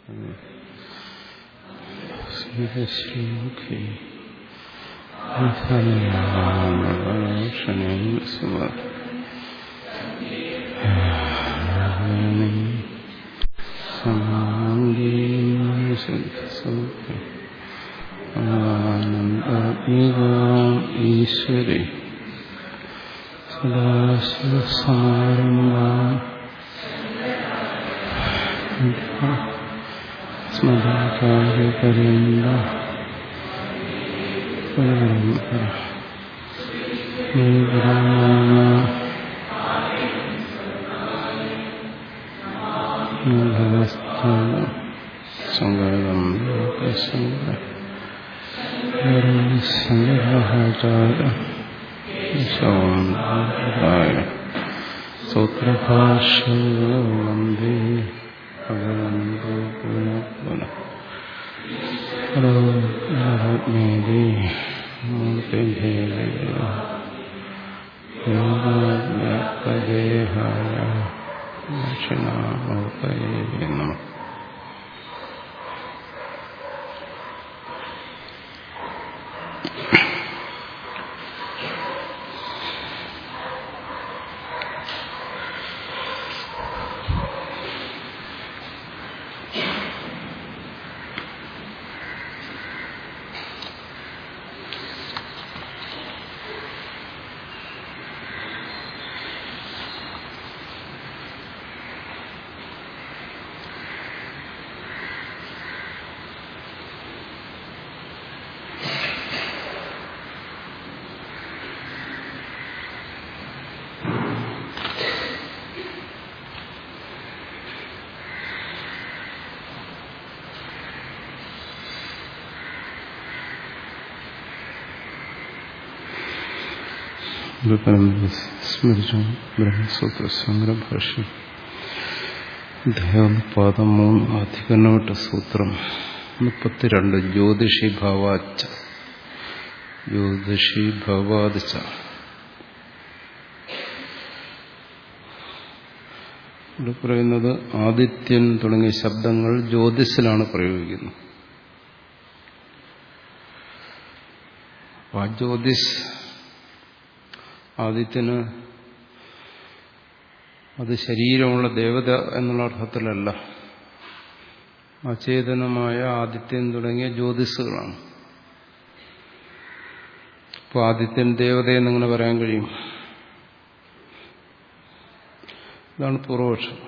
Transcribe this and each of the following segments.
ശ്രീമുഖി ക്ഷണേ സുഖ ആനന്ദീകാം ഈശ്വരി സദാശിവസമാരംഭാം സ്മൃതാചാര്യപര്യന്ത പരമ്പര സംഗതം സംഗ്രഹാചാര്യ സൂത്രഭാഷ്യം വന്ദേ ഭഗവന്തോ പുനഃ പുനഃ ോഗ്മേതി മൂർത്തിഭേദേഹായ ദക്ഷിണാമൂർത്തയേ നമ സ്മരിച്ചു ബ്രഹ്മസൂത്ര സംഗ്രഭാഷ്യം ദേവപാദം മൂന്ന് അധികനോട്ട സൂത്രം മുപ്പത്തിരണ്ട് ജ്യോതിഷി ഭാവാച്ച ജ്യോതിഷി ഭവാദിച്ച ഇവിടെ പറയുന്നത് ആദിത്യൻ തുടങ്ങിയ ശബ്ദങ്ങൾ ജ്യോതിസിലാണ് പ്രയോഗിക്കുന്നത് ആ ജ്യോതിസ് ആദിത്യന് അത് ശരീരമുള്ള ദേവത എന്നുള്ള അർത്ഥത്തിലല്ല അചേതനമായ ആദിത്യൻ തുടങ്ങിയ ജ്യോതിസുകളാണ് അപ്പോൾ ആദിത്യൻ ദേവത എന്നിങ്ങനെ പറയാൻ കഴിയും ഇതാണ് പൂർവപക്ഷം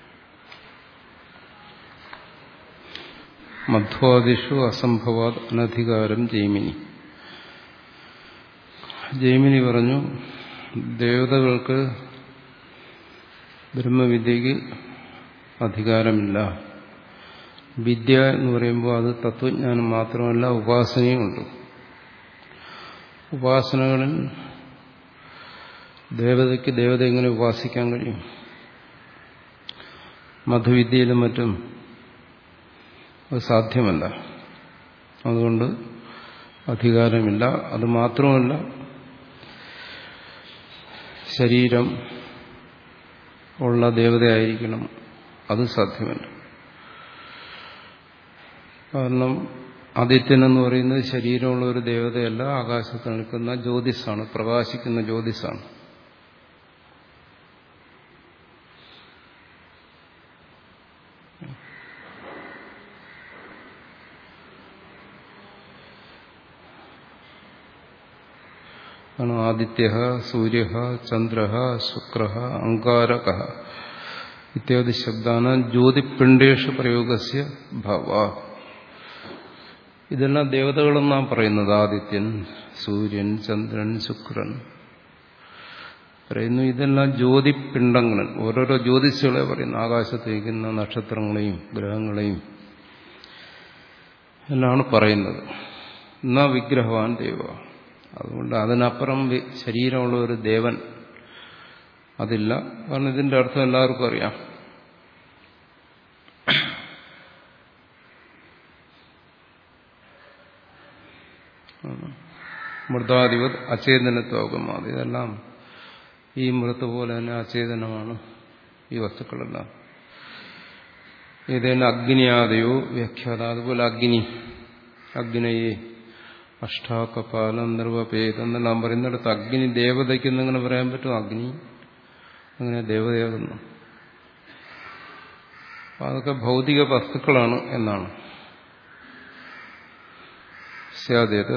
മധ്വാദിഷു അസംഭവാത് അനധികാരം ജൈമിനി ജൈമിനി പറഞ്ഞു ദേവതകൾക്ക് ബ്രഹ്മവിദ്യക്ക് അധികാരമില്ല വിദ്യ എന്ന് പറയുമ്പോൾ അത് തത്വജ്ഞാനം മാത്രമല്ല ഉപാസനയുമുണ്ട് ഉപാസനകളിൽ ദേവതയ്ക്ക് ദേവത എങ്ങനെ ഉപാസിക്കാൻ കഴിയും മധുവിദ്യയിലും മറ്റും അത് സാധ്യമല്ല അതുകൊണ്ട് അധികാരമില്ല അത് മാത്രമല്ല ശരീരം ഉള്ള ദേവതയായിരിക്കണം അത് സാധ്യമല്ല കാരണം ആദിത്യൻ എന്ന് പറയുന്നത് ശരീരമുള്ള ഒരു ദേവതയല്ല ആകാശത്ത് നിൽക്കുന്ന ജ്യോതിസാണ് പ്രകാശിക്കുന്ന ജ്യോതിസാണ് ആണ് ആദിത്യ സൂര്യ ചന്ദ്ര ശുക്ര അങ്കാരക ഇത്യാദി ശബ്ദാണ് ജ്യോതിപിണ്ഡേഷു പ്രയോഗസ്യ ഭവ ഇതെല്ലാം ദേവതകളെന്നാണ് പറയുന്നത് ആദിത്യൻ സൂര്യൻ ചന്ദ്രൻ ശുക്രൻ പറയുന്നു ഇതെല്ലാം ജ്യോതിപിണ്ഡങ്ങൾ ഓരോരോ ജ്യോതിഷുകളെ പറയുന്നു ആകാശത്തേക്കുന്ന നക്ഷത്രങ്ങളെയും ഗ്രഹങ്ങളെയും എല്ലാമാണ് പറയുന്നത് എന്നാ വിഗ്രഹവാൻ ദൈവ അതുകൊണ്ട് അതിനപ്പുറം ശരീരമുള്ള ഒരു ദേവൻ അതില്ല കാരണം ഇതിന്റെ അർത്ഥം എല്ലാവർക്കും അറിയാം മൃതാധിപത് അചേതനത്വമാകും ഇതെല്ലാം ഈ മൃത്ത് പോലെ തന്നെ അചേതനമാണ് ഈ വസ്തുക്കളെല്ലാം ഇതേന അഗ്നിയാദയോ വ്യാഖ്യാത അതുപോലെ അഗ്നി അഗ്നയെ അഷ്ടാകപാലം നിർവപേത് എന്നെല്ലാം പറയുന്നിടത്ത് അഗ്നി ദേവതയ്ക്ക് എന്നിങ്ങനെ പറയാൻ പറ്റും അഗ്നി അങ്ങനെ ദേവതയാകുന്നു അപ്പൊ അതൊക്കെ ഭൗതിക വസ്തുക്കളാണ് എന്നാണ് സ്യാദേത്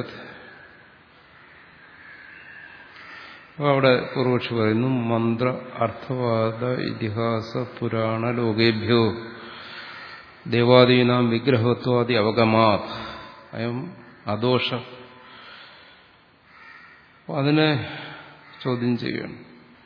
അപ്പോൾ അവിടെ പൂർവക്ഷി പറയുന്നു മന്ത്ര അർത്ഥവാദ ഇതിഹാസ പുരാണ ലോകേഭ്യോ ദേവാദീനാം വിഗ്രഹത്വാദി അവഗമാത് അയം അദോഷ അതിനെ ചോദ്യം ചെയ്യണം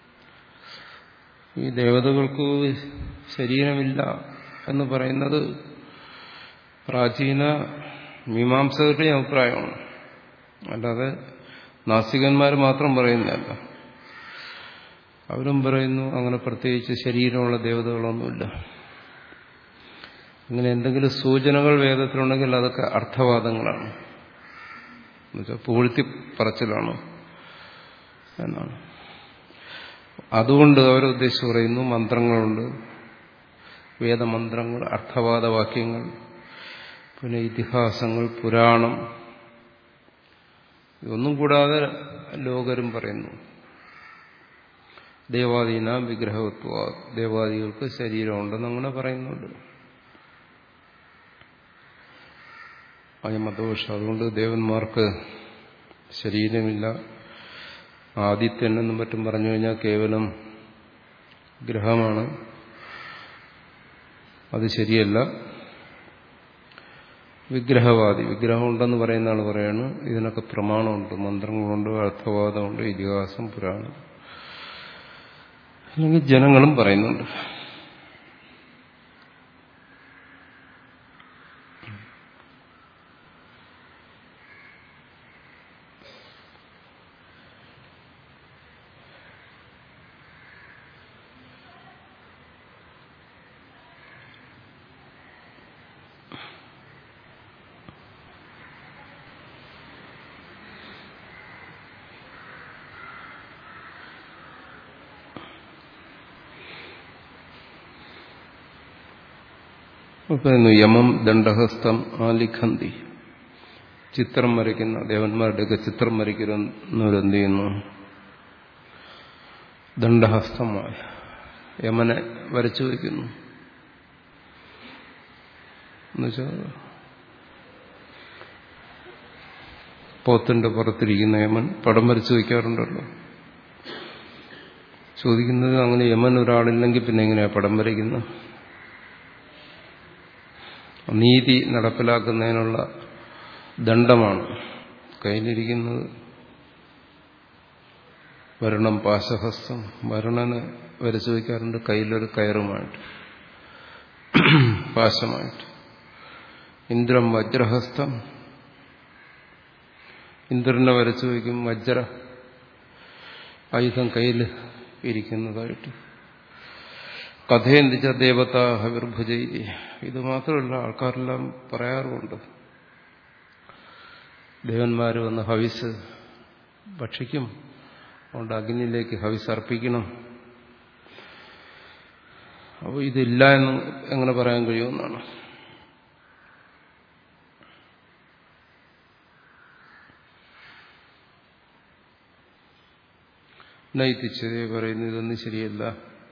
ഈ ദേവതകൾക്ക് ശരീരമില്ല എന്ന് പറയുന്നത് പ്രാചീന മീമാംസകരുടെ അഭിപ്രായമാണ് അല്ലാതെ നാസ്തികന്മാർ മാത്രം പറയുന്നതല്ല അവരും പറയുന്നു അങ്ങനെ പ്രത്യേകിച്ച് ശരീരമുള്ള ദേവതകളൊന്നുമില്ല ഇങ്ങനെ എന്തെങ്കിലും സൂചനകൾ വേദത്തിലുണ്ടെങ്കിൽ അതൊക്കെ അർത്ഥവാദങ്ങളാണ് എന്നുവെച്ചാൽ പൂഴ്ത്തി പറച്ചിലാണ് എന്നാണ് അതുകൊണ്ട് അവരുദ്ദേശിച്ച് പറയുന്നു മന്ത്രങ്ങളുണ്ട് വേദമന്ത്രങ്ങൾ അർത്ഥവാദ വാക്യങ്ങൾ പിന്നെ ഇതിഹാസങ്ങൾ പുരാണം ഇതൊന്നും കൂടാതെ ലോകരും പറയുന്നു ദേവാദീന വിഗ്രഹത്വ ദേവാദികൾക്ക് ശരീരമുണ്ടെന്ന് അങ്ങനെ പറയുന്നുണ്ട് അയമദോഷം അതുകൊണ്ട് ദേവന്മാർക്ക് ശരീരമില്ല ആദിത്യൻ എന്നും മറ്റും പറഞ്ഞു കഴിഞ്ഞാൽ കേവലം ഗ്രഹമാണ് അത് ശരിയല്ല വിഗ്രഹവാദി വിഗ്രഹം ഉണ്ടെന്ന് പറയുന്ന ആൾ പറയാണ് ഇതിനൊക്കെ പ്രമാണമുണ്ട് മന്ത്രങ്ങളുണ്ട് അർത്ഥവാദമുണ്ട് ഇതിഹാസം പുരാണം അല്ലെങ്കിൽ ജനങ്ങളും പറയുന്നുണ്ട് പറയുന്നു യമം ദണ്ഡഹസ്തം ആലിഖന്തി ചിത്രം വരയ്ക്കുന്ന ദേവന്മാരുടെയൊക്കെ ചിത്രം വരയ്ക്കുന്നവരെന്ത് ചെയ്യുന്നു ദണ്ഡഹസ്തമായ യമനെ വരച്ചു വയ്ക്കുന്നു എന്നുവെച്ചാൽ പോത്തിന്റെ പുറത്തിരിക്കുന്ന യമൻ പടം വരച്ചു വയ്ക്കാറുണ്ടല്ലോ ചോദിക്കുന്നത് അങ്ങനെ യമൻ ഒരാളില്ലെങ്കിൽ പിന്നെ എങ്ങനെയാ പടം വരയ്ക്കുന്നത് നീതി നടപ്പിലാക്കുന്നതിനുള്ള ദണ്ഡമാണ് കയ്യിലിരിക്കുന്നത് വരണം പാശഹസ്തം വരുണന് വരച്ചു വയ്ക്കാറുണ്ട് കയ്യിലൊരു കയറുമായിട്ട് പാശമായിട്ട് ഇന്ദ്രം വജ്രഹസ്തം ഇന്ദ്രനെ വരച്ചു വയ്ക്കും വജ്ര ആയുധം കയ്യിൽ ഇരിക്കുന്നതായിട്ട് കഥയെന്തിച്ച ദേവത ഹവിർഭുജയി ഇത് മാത്രമല്ല ആൾക്കാരെല്ലാം പറയാറുമുണ്ട് ദേവന്മാർ വന്ന് ഹവിസ് ഭക്ഷിക്കും അതുകൊണ്ട് അഗ്നിയിലേക്ക് ഹവിസ് അർപ്പിക്കണം അപ്പോൾ ഇതില്ല എന്ന് എങ്ങനെ പറയാൻ കഴിയുമെന്നാണ് നയിത്തിച്ചതേ പറയുന്നു ഇതൊന്നും ശരിയല്ല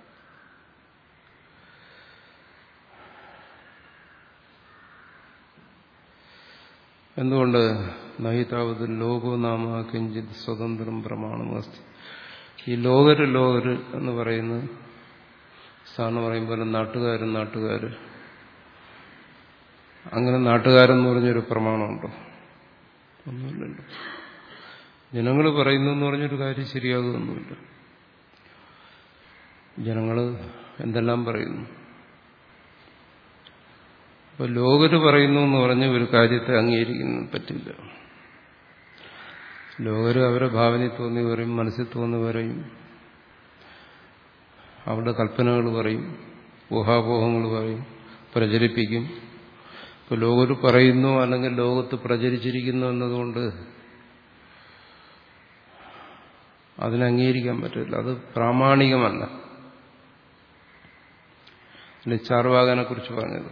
എന്തുകൊണ്ട് നഹിതാവത് ലോകോ നാമ കിഞ്ചിത് സ്വതന്ത്രം പ്രമാണമസ്തി ഈ ലോകര് ലോകര് എന്ന് പറയുന്നത് സാറിന് പറയുമ്പോൾ നാട്ടുകാരും നാട്ടുകാർ അങ്ങനെ നാട്ടുകാരെന്ന് പറഞ്ഞൊരു പ്രമാണമുണ്ടോ ഒന്നുമില്ലല്ലോ ജനങ്ങൾ പറയുന്നു എന്ന് പറഞ്ഞൊരു കാര്യം ശരിയാകുമൊന്നുമില്ല ജനങ്ങൾ എന്തെല്ലാം പറയുന്നു അപ്പൊ ലോകര് പറയുന്നു എന്ന് പറഞ്ഞ ഒരു കാര്യത്തെ അംഗീകരിക്കുന്ന പറ്റില്ല ലോകര് അവരെ ഭാവനയിൽ തോന്നി പറയും മനസ്സിൽ തോന്നി പറയും അവരുടെ കൽപ്പനകൾ പറയും ഊഹാപോഹങ്ങൾ പറയും പ്രചരിപ്പിക്കും ഇപ്പൊ ലോകര് പറയുന്നു അല്ലെങ്കിൽ ലോകത്ത് പ്രചരിച്ചിരിക്കുന്നു എന്നതുകൊണ്ട് അതിനെ അംഗീകരിക്കാൻ പറ്റില്ല അത് പ്രാമാണികമല്ല അല്ലെ ചാർവാകനെ കുറിച്ച് പറഞ്ഞത്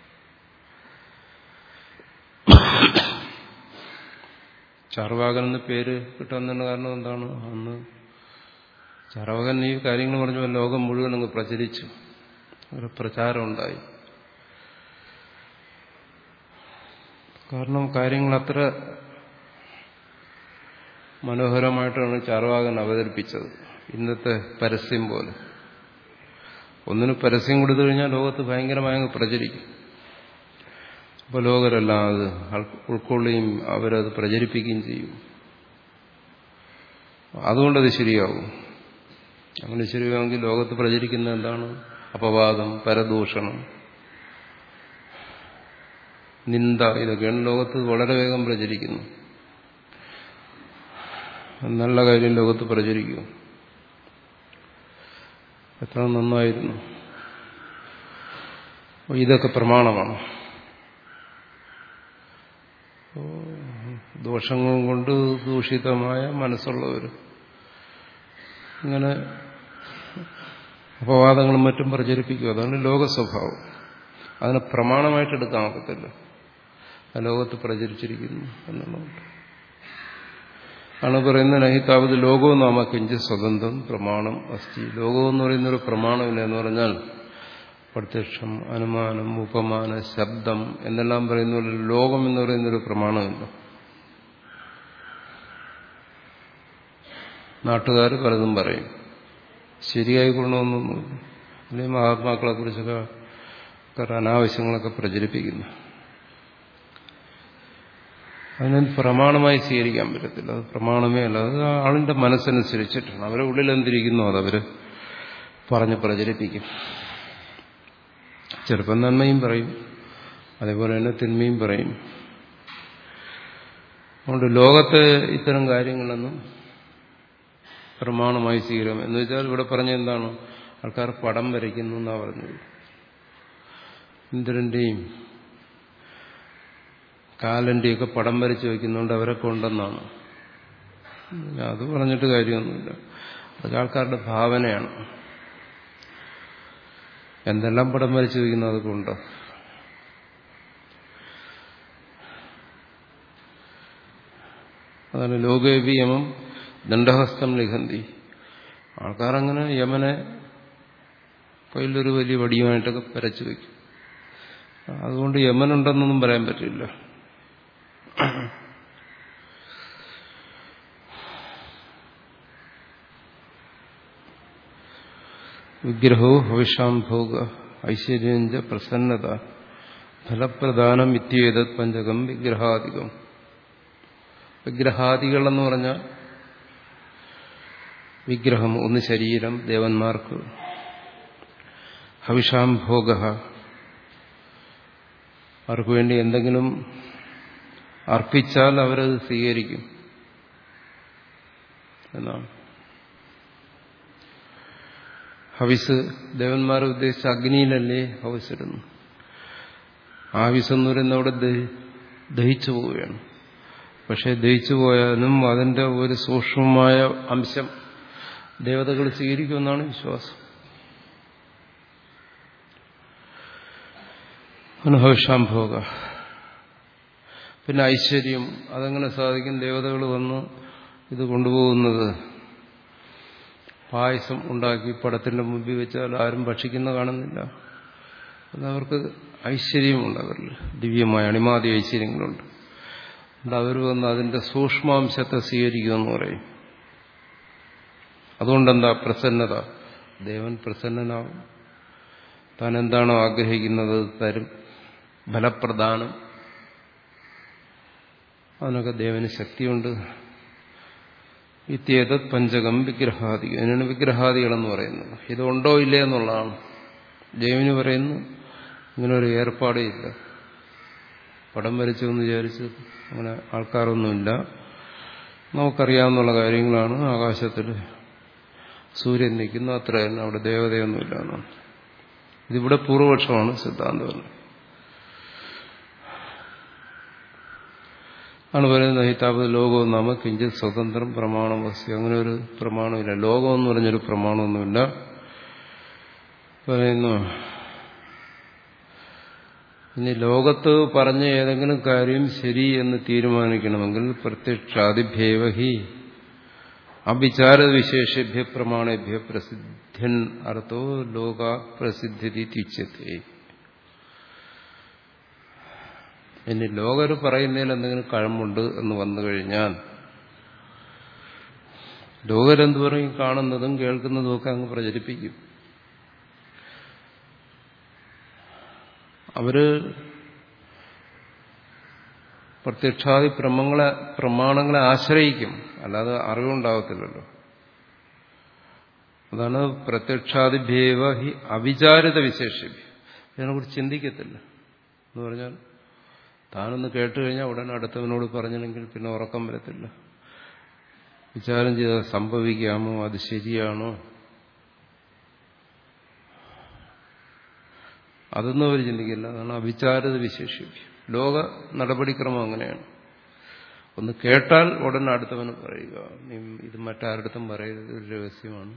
ചാർവാകൻ എന്ന പേര് കിട്ടാൻ കാരണം എന്താണ് അന്ന് ചാർവാകൻ ഈ കാര്യങ്ങൾ പറഞ്ഞപ്പോൾ ലോകം മുഴുവൻ അങ്ങ് പ്രചരിച്ചു ഒരു പ്രചാരം ഉണ്ടായി കാരണം കാര്യങ്ങൾ അത്ര മനോഹരമായിട്ടാണ് ചാർവാകൻ അവതരിപ്പിച്ചത് ഇന്നത്തെ പരസ്യം പോലെ ഒന്നിന് പരസ്യം കൊടുത്തു കഴിഞ്ഞാൽ ലോകത്ത് ഭയങ്കരമായി അങ്ങ് പ്രചരിക്കും അപ്പോൾ ലോകരെല്ലാം അത് ഉൾക്കൊള്ളുകയും അവരത് പ്രചരിപ്പിക്കുകയും ചെയ്യും അതുകൊണ്ടത് ശരിയാവും അങ്ങനെ ശരിയാവുമെങ്കിൽ ലോകത്ത് പ്രചരിക്കുന്ന എന്താണ് അപവാദം പരദൂഷണം നിന്ദ ഇതൊക്കെയാണ് ലോകത്ത് വളരെ വേഗം പ്രചരിക്കുന്നു നല്ല കാര്യം ലോകത്ത് പ്രചരിക്കും എത്ര നന്നായിരുന്നു ഇതൊക്കെ പ്രമാണമാണ് ദോഷങ്ങളും കൊണ്ട് ദൂഷിതമായ മനസ്സുള്ളവർ ഇങ്ങനെ അപവാദങ്ങളും മറ്റും പ്രചരിപ്പിക്കുക അതാണ് ലോക സ്വഭാവം അതിനെ പ്രമാണമായിട്ട് എടുക്കാൻ ഒക്കത്തില്ല ആ ലോകത്ത് പ്രചരിച്ചിരിക്കുന്നു എന്നുള്ളത് ആണ് പറയുന്നത് നഹിതാവത് ലോകവും നാമ കിഞ്ച് സ്വതന്ത്രം പ്രമാണം അസ്ഥി ലോകം എന്ന് പറയുന്നൊരു പ്രമാണമില്ല എന്ന് പറഞ്ഞാൽ പ്രത്യക്ഷം അനുമാനം ഉപമാന ശബ്ദം എന്നെല്ലാം പറയുന്ന പോലെ ലോകം എന്ന് പറയുന്നൊരു പ്രമാണമില്ല നാട്ടുകാർ പലതും പറയും ശരിയായി കൊള്ളണമെന്നൊന്നുമില്ല അല്ലെങ്കിൽ മഹാത്മാക്കളെ കുറിച്ചൊക്കെ അനാവശ്യങ്ങളൊക്കെ പ്രചരിപ്പിക്കുന്നു അതിനെ പ്രമാണമായി സ്വീകരിക്കാൻ പറ്റത്തില്ല അത് പ്രമാണമേ അല്ല അത് ആളിന്റെ മനസ്സനുസരിച്ചിട്ടാണ് അവരെ ഉള്ളിൽ എന്തിരിക്കുന്നു അത് അവര് പറഞ്ഞ് പ്രചരിപ്പിക്കും ചിലപ്പം നന്മയും പറയും അതേപോലെ തന്നെ തിന്മയും പറയും അതുകൊണ്ട് ലോകത്തെ ഇത്തരം കാര്യങ്ങളൊന്നും പ്രമാണമായി സ്വീകരിക്കാം എന്ന് വെച്ചാൽ ഇവിടെ പറഞ്ഞ എന്താണ് ആൾക്കാർ പടം വരയ്ക്കുന്നു എന്നാണ് പറഞ്ഞത് ഇന്ദ്രന്റെയും കാലന്റെയൊക്കെ പടം വരച്ച് വയ്ക്കുന്നുണ്ട് അവരൊക്കെ ഉണ്ടെന്നാണ് അത് പറഞ്ഞിട്ട് കാര്യമൊന്നുമില്ല അതൊക്കെ ആൾക്കാരുടെ ഭാവനയാണ് എന്തെല്ലാം പടം വരച്ച് വയ്ക്കുന്നു അതൊക്കെ ഉണ്ട് അതാണ് ലോകേപി യമം ദണ്ഡഹസ്തം ലിഖന്തി ആൾക്കാരങ്ങനെ യമനെ കയ്യിലൊരു വലിയ വടിയുമായിട്ടൊക്കെ വരച്ചു വയ്ക്കും അതുകൊണ്ട് യമനുണ്ടെന്നൊന്നും പറയാൻ പറ്റില്ല വിഗ്രഹോ ഹവിഷാം ഭോഗ ഐശ്വര്യഞ്ച പ്രസന്നത ഫലപ്രധാനം ഇത്യേതത് പഞ്ചകം വിഗ്രഹാധികം വിഗ്രഹാദികൾ എന്ന് പറഞ്ഞാൽ വിഗ്രഹം ഒന്ന് ശരീരം ദേവന്മാർക്ക് ഹവിഷാം ഭോഗ അവർക്ക് വേണ്ടി എന്തെങ്കിലും അർപ്പിച്ചാൽ അവരത് സ്വീകരിക്കും എന്നാണ് ഹവിസ് ദേവന്മാരെ ഉദ്ദേശിച്ച അഗ്നിയിലല്ലേ ഹവിസിടുന്നു ആവിസ് എന്ന് പറയുന്ന അവിടെ ദഹിച്ചു പോവുകയാണ് പക്ഷെ ദഹിച്ചു പോയാലും അതിന്റെ ഒരു സൂക്ഷ്മമായ അംശം ദേവതകൾ സ്വീകരിക്കുമെന്നാണ് വിശ്വാസം അനുഭവിഷാംഭോഗ പിന്നെ ഐശ്വര്യം അതെങ്ങനെ സാധിക്കും ദേവതകൾ വന്ന് ഇത് കൊണ്ടുപോകുന്നത് പായസം ഉണ്ടാക്കി പടത്തിന്റെ മുമ്പിൽ വെച്ചാൽ ആരും ഭക്ഷിക്കുന്ന കാണുന്നില്ല അതവർക്ക് ഐശ്വര്യമുണ്ട് അവരിൽ ദിവ്യമായ അണിമാതി ഐശ്വര്യങ്ങളുണ്ട് അതുകൊണ്ട് അവർ വന്ന് അതിന്റെ സൂക്ഷ്മാംശത്തെ സ്വീകരിക്കുമെന്ന് പറയും അതുകൊണ്ടെന്താ പ്രസന്നത ദേവൻ പ്രസന്നനാവും താൻ എന്താണോ ആഗ്രഹിക്കുന്നത് തരും ഫലപ്രദാനം അതിനൊക്കെ ദേവന് ശക്തിയുണ്ട് ഇത്യേതത് പഞ്ചകം വിഗ്രഹാദി അതിനാണ് വിഗ്രഹാദികളെന്ന് പറയുന്നത് ഇതുണ്ടോ ഇല്ലേ എന്നുള്ളതാണ് ദേവിന് പറയുന്നു ഇങ്ങനെ ഒരു ഏർപ്പാടേ ഇല്ല പടം വരച്ചു എന്ന് വിചാരിച്ച് അങ്ങനെ ആൾക്കാരൊന്നുമില്ല നമുക്കറിയാവുന്ന കാര്യങ്ങളാണ് ആകാശത്തിൽ സൂര്യൻ നിൽക്കുന്നു അത്ര തന്നെ അവിടെ ദേവതയൊന്നുമില്ല എന്നാണ് ഇതിവിടെ പൂർവപക്ഷമാണ് സിദ്ധാന്തം ആണ് പറയുന്നത് ഹിതാപത് ലോകവും നാമ കിഞ്ചിത് സ്വതന്ത്രം പ്രമാണം വസ്തു അങ്ങനെ ഒരു പ്രമാണമില്ല ലോകം എന്ന് പറഞ്ഞൊരു പ്രമാണമൊന്നുമില്ല പറയുന്നു ഇനി ലോകത്ത് പറഞ്ഞ ഏതെങ്കിലും കാര്യം ശരി എന്ന് തീരുമാനിക്കണമെങ്കിൽ പ്രത്യക്ഷാദിഭ്യേവ ഹി അവിചാര വിശേഷഭ്യ പ്രമാണേഭ്യ പ്രസിദ്ധൻ അർത്ഥോ ലോക പ്രസിദ്ധി തിച്ചത്തെ ഇനി ലോകർ പറയുന്നതിൽ എന്തെങ്കിലും കഴമ്പുണ്ട് എന്ന് വന്നു കഴിഞ്ഞാൽ ലോകരെന്ത് പറയും കാണുന്നതും കേൾക്കുന്നതും ഒക്കെ അങ്ങ് പ്രചരിപ്പിക്കും അവര് പ്രത്യക്ഷാദി പ്രമങ്ങളെ പ്രമാണങ്ങളെ ആശ്രയിക്കും അല്ലാതെ അറിവുണ്ടാകത്തില്ലല്ലോ അതാണ് പ്രത്യക്ഷാദിഭ്യേവ ഹി അവിചാരിത വിശേഷിഭ്യ ഇതിനെക്കുറിച്ച് ചിന്തിക്കത്തില്ല എന്ന് പറഞ്ഞാൽ താനൊന്ന് കേട്ട് കഴിഞ്ഞാൽ ഉടനെ അടുത്തവനോട് പറഞ്ഞില്ലെങ്കിൽ പിന്നെ ഉറക്കം വരത്തില്ല വിചാരം ചെയ്താൽ സംഭവിക്കാമോ അത് ശരിയാണോ അതൊന്നും അവർ ചിന്തിക്കില്ല അതാണ് അവിചാരിത വിശേഷിക്കും ലോക നടപടിക്രമം അങ്ങനെയാണ് ഒന്ന് കേട്ടാൽ ഉടനെ അടുത്തവന് പറയുക നീ ഇത് മറ്റാരടുത്തും പറയരുത് ഒരു രഹസ്യമാണ്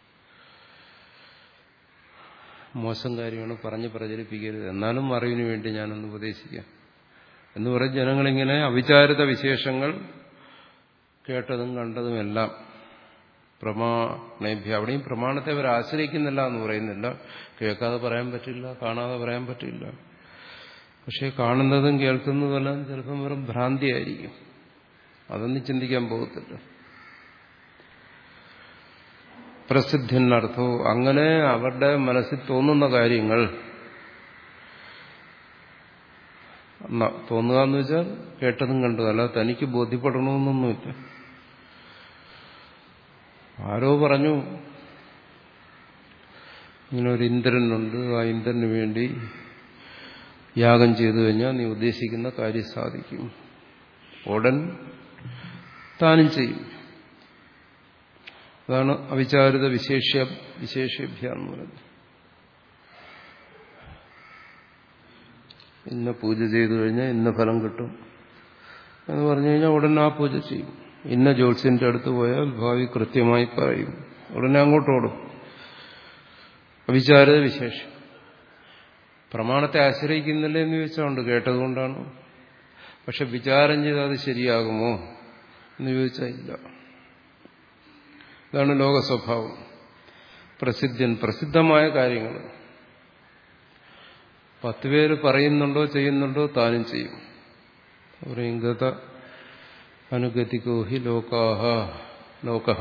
മോശം കാര്യമാണ് പറഞ്ഞ് പ്രചരിപ്പിക്കരുത് എന്നാലും അറിവിന് വേണ്ടി ഞാനൊന്ന് ഉപദേശിക്കാം എന്ന് പറഞ്ഞ് ജനങ്ങളിങ്ങനെ അവിചാരിത വിശേഷങ്ങൾ കേട്ടതും കണ്ടതുമെല്ലാം പ്രമാണേഭ്യ അവിടെയും പ്രമാണത്തെ അവർ ആശ്രയിക്കുന്നില്ല എന്ന് പറയുന്നില്ല കേൾക്കാതെ പറയാൻ പറ്റില്ല കാണാതെ പറയാൻ പറ്റില്ല പക്ഷെ കാണുന്നതും കേൾക്കുന്നതെല്ലാം ചിലപ്പം വെറും ഭ്രാന്തിയായിരിക്കും അതൊന്നും ചിന്തിക്കാൻ പോകത്തില്ല പ്രസിദ്ധിനർത്ഥോ അങ്ങനെ അവരുടെ മനസ്സിൽ തോന്നുന്ന കാര്യങ്ങൾ തോന്നുക എന്ന് വെച്ചാൽ കേട്ടതും കണ്ടതും അല്ല തനിക്ക് ബോധ്യപ്പെടണമെന്നൊന്നുമില്ല ആരോ പറഞ്ഞു ഇങ്ങനെ ഒരു ഇന്ദ്രനുണ്ട് ആ ഇന്ദ്രന് വേണ്ടി യാഗം ചെയ്തു കഴിഞ്ഞാൽ നീ ഉദ്ദേശിക്കുന്ന കാര്യം സാധിക്കും ഉടൻ താനും ചെയ്യും അതാണ് അവിചാരിത വിശേഷ വിശേഷഭ്യ എന്ന് പറയുന്നത് ഇന്ന പൂജ ചെയ്തു കഴിഞ്ഞാൽ ഇന്ന ഫലം കിട്ടും എന്ന് പറഞ്ഞു കഴിഞ്ഞാൽ ഉടനെ ആ പൂജ ചെയ്യും ഇന്ന ജ്യോത്സ്യന്റെ അടുത്ത് പോയാൽ ഭാവി കൃത്യമായി പറയും ഉടനെ അങ്ങോട്ടോടും അവിചാരിത വിശേഷം പ്രമാണത്തെ ആശ്രയിക്കുന്നില്ല എന്ന് ചോദിച്ചാൽ കേട്ടതുകൊണ്ടാണ് പക്ഷെ വിചാരം ചെയ്താൽ അത് ശരിയാകുമോ എന്ന് ചോദിച്ചാൽ ഇല്ല ഇതാണ് ലോക സ്വഭാവം പ്രസിദ്ധൻ പ്രസിദ്ധമായ കാര്യങ്ങൾ പത്ത് പേര് പറയുന്നുണ്ടോ ചെയ്യുന്നുണ്ടോ താനും ചെയ്യും പറയും ഗത അനുഗതിക്കോ ഹി ലോകാഹ ലോകഹ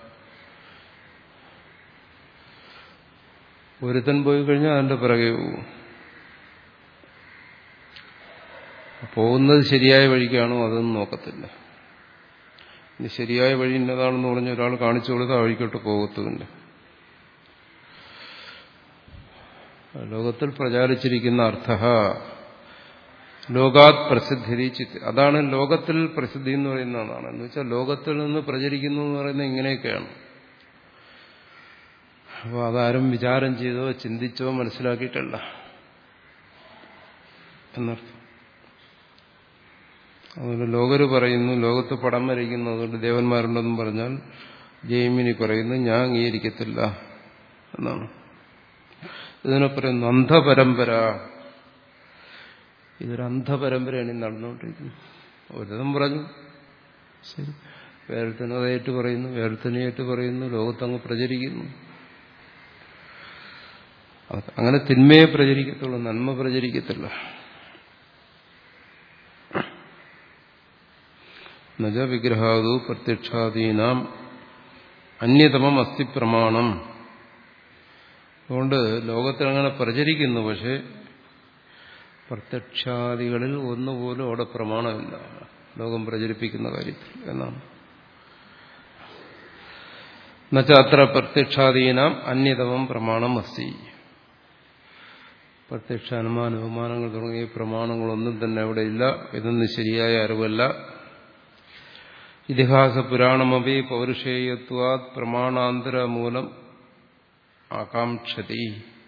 ഒരുത്തൻ പോയി കഴിഞ്ഞാൽ അതിന്റെ പിറകെ പോകും പോകുന്നത് ശരിയായ വഴിക്കാണോ അതൊന്നും നോക്കത്തില്ല ഇനി ശരിയായ വഴി ഇന്നതാണെന്ന് പറഞ്ഞ ഒരാൾ കാണിച്ചു കൊടുത്താൽ ആ വഴിക്കോട്ട് പോകത്തുമില്ല ലോകത്തിൽ പ്രചാരിച്ചിരിക്കുന്ന അർത്ഥ ലോകാത് പ്രസിദ്ധി ചിത്ത് അതാണ് ലോകത്തിൽ പ്രസിദ്ധി എന്ന് പറയുന്നതാണ് എന്ന് വെച്ചാൽ ലോകത്തിൽ നിന്ന് പ്രചരിക്കുന്നു എന്ന് പറയുന്നത് ഇങ്ങനെയൊക്കെയാണ് അപ്പോൾ അതാരും വിചാരം ചെയ്തോ ചിന്തിച്ചോ മനസ്സിലാക്കിയിട്ടല്ല എന്നർത്ഥം അതുകൊണ്ട് ലോകര് പറയുന്നു ലോകത്ത് പടം വരയ്ക്കുന്നു അതുകൊണ്ട് ദേവന്മാരുണ്ടെന്നും പറഞ്ഞാൽ ജൈമിനി പറയുന്നു ഞാൻ അംഗീകരിക്കത്തില്ല എന്നാണ് ഇതിനെ പറയുന്നു അന്ധപരമ്പര ഇതൊരു അന്ധപരമ്പരയാണ് ഈ നടന്നുകൊണ്ടിരിക്കുന്നത് ഒരുതം പറഞ്ഞു ശരി വേറൊരുത്തനും അതേറ്റ് പറയുന്നു വേറൊരുത്തനെയായിട്ട് പറയുന്നു ലോകത്തങ്ങ് പ്രചരിക്കുന്നു അങ്ങനെ തിന്മയെ പ്രചരിക്കത്തുള്ളൂ നന്മ പ്രചരിക്കത്തില്ല നജ വിഗ്രഹാദു പ്രത്യക്ഷാദീനാം അന്യതമം അസ്ഥി പ്രമാണം അതുകൊണ്ട് ലോകത്തിൽ അങ്ങനെ പ്രചരിക്കുന്നു പക്ഷെ പ്രത്യക്ഷാദികളിൽ ഒന്നുപോലും അവിടെ പ്രമാണമില്ല ലോകം പ്രചരിപ്പിക്കുന്ന കാര്യത്തിൽ എന്നാണ് എന്നുവെച്ചാൽ അത്ര പ്രത്യക്ഷാദീനാം അന്യതമം പ്രമാണം അസ്തി പ്രത്യക്ഷ അനുമാന ബഹുമാനങ്ങൾ തുടങ്ങിയ പ്രമാണങ്ങളൊന്നും തന്നെ അവിടെ ഇല്ല ഇതൊന്നും ശരിയായ അറിവല്ല ഇതിഹാസ പുരാണമപി പൗരുഷേയത്വാത് പ്രമാണാന്തര മൂലം ആകാംക്ഷതി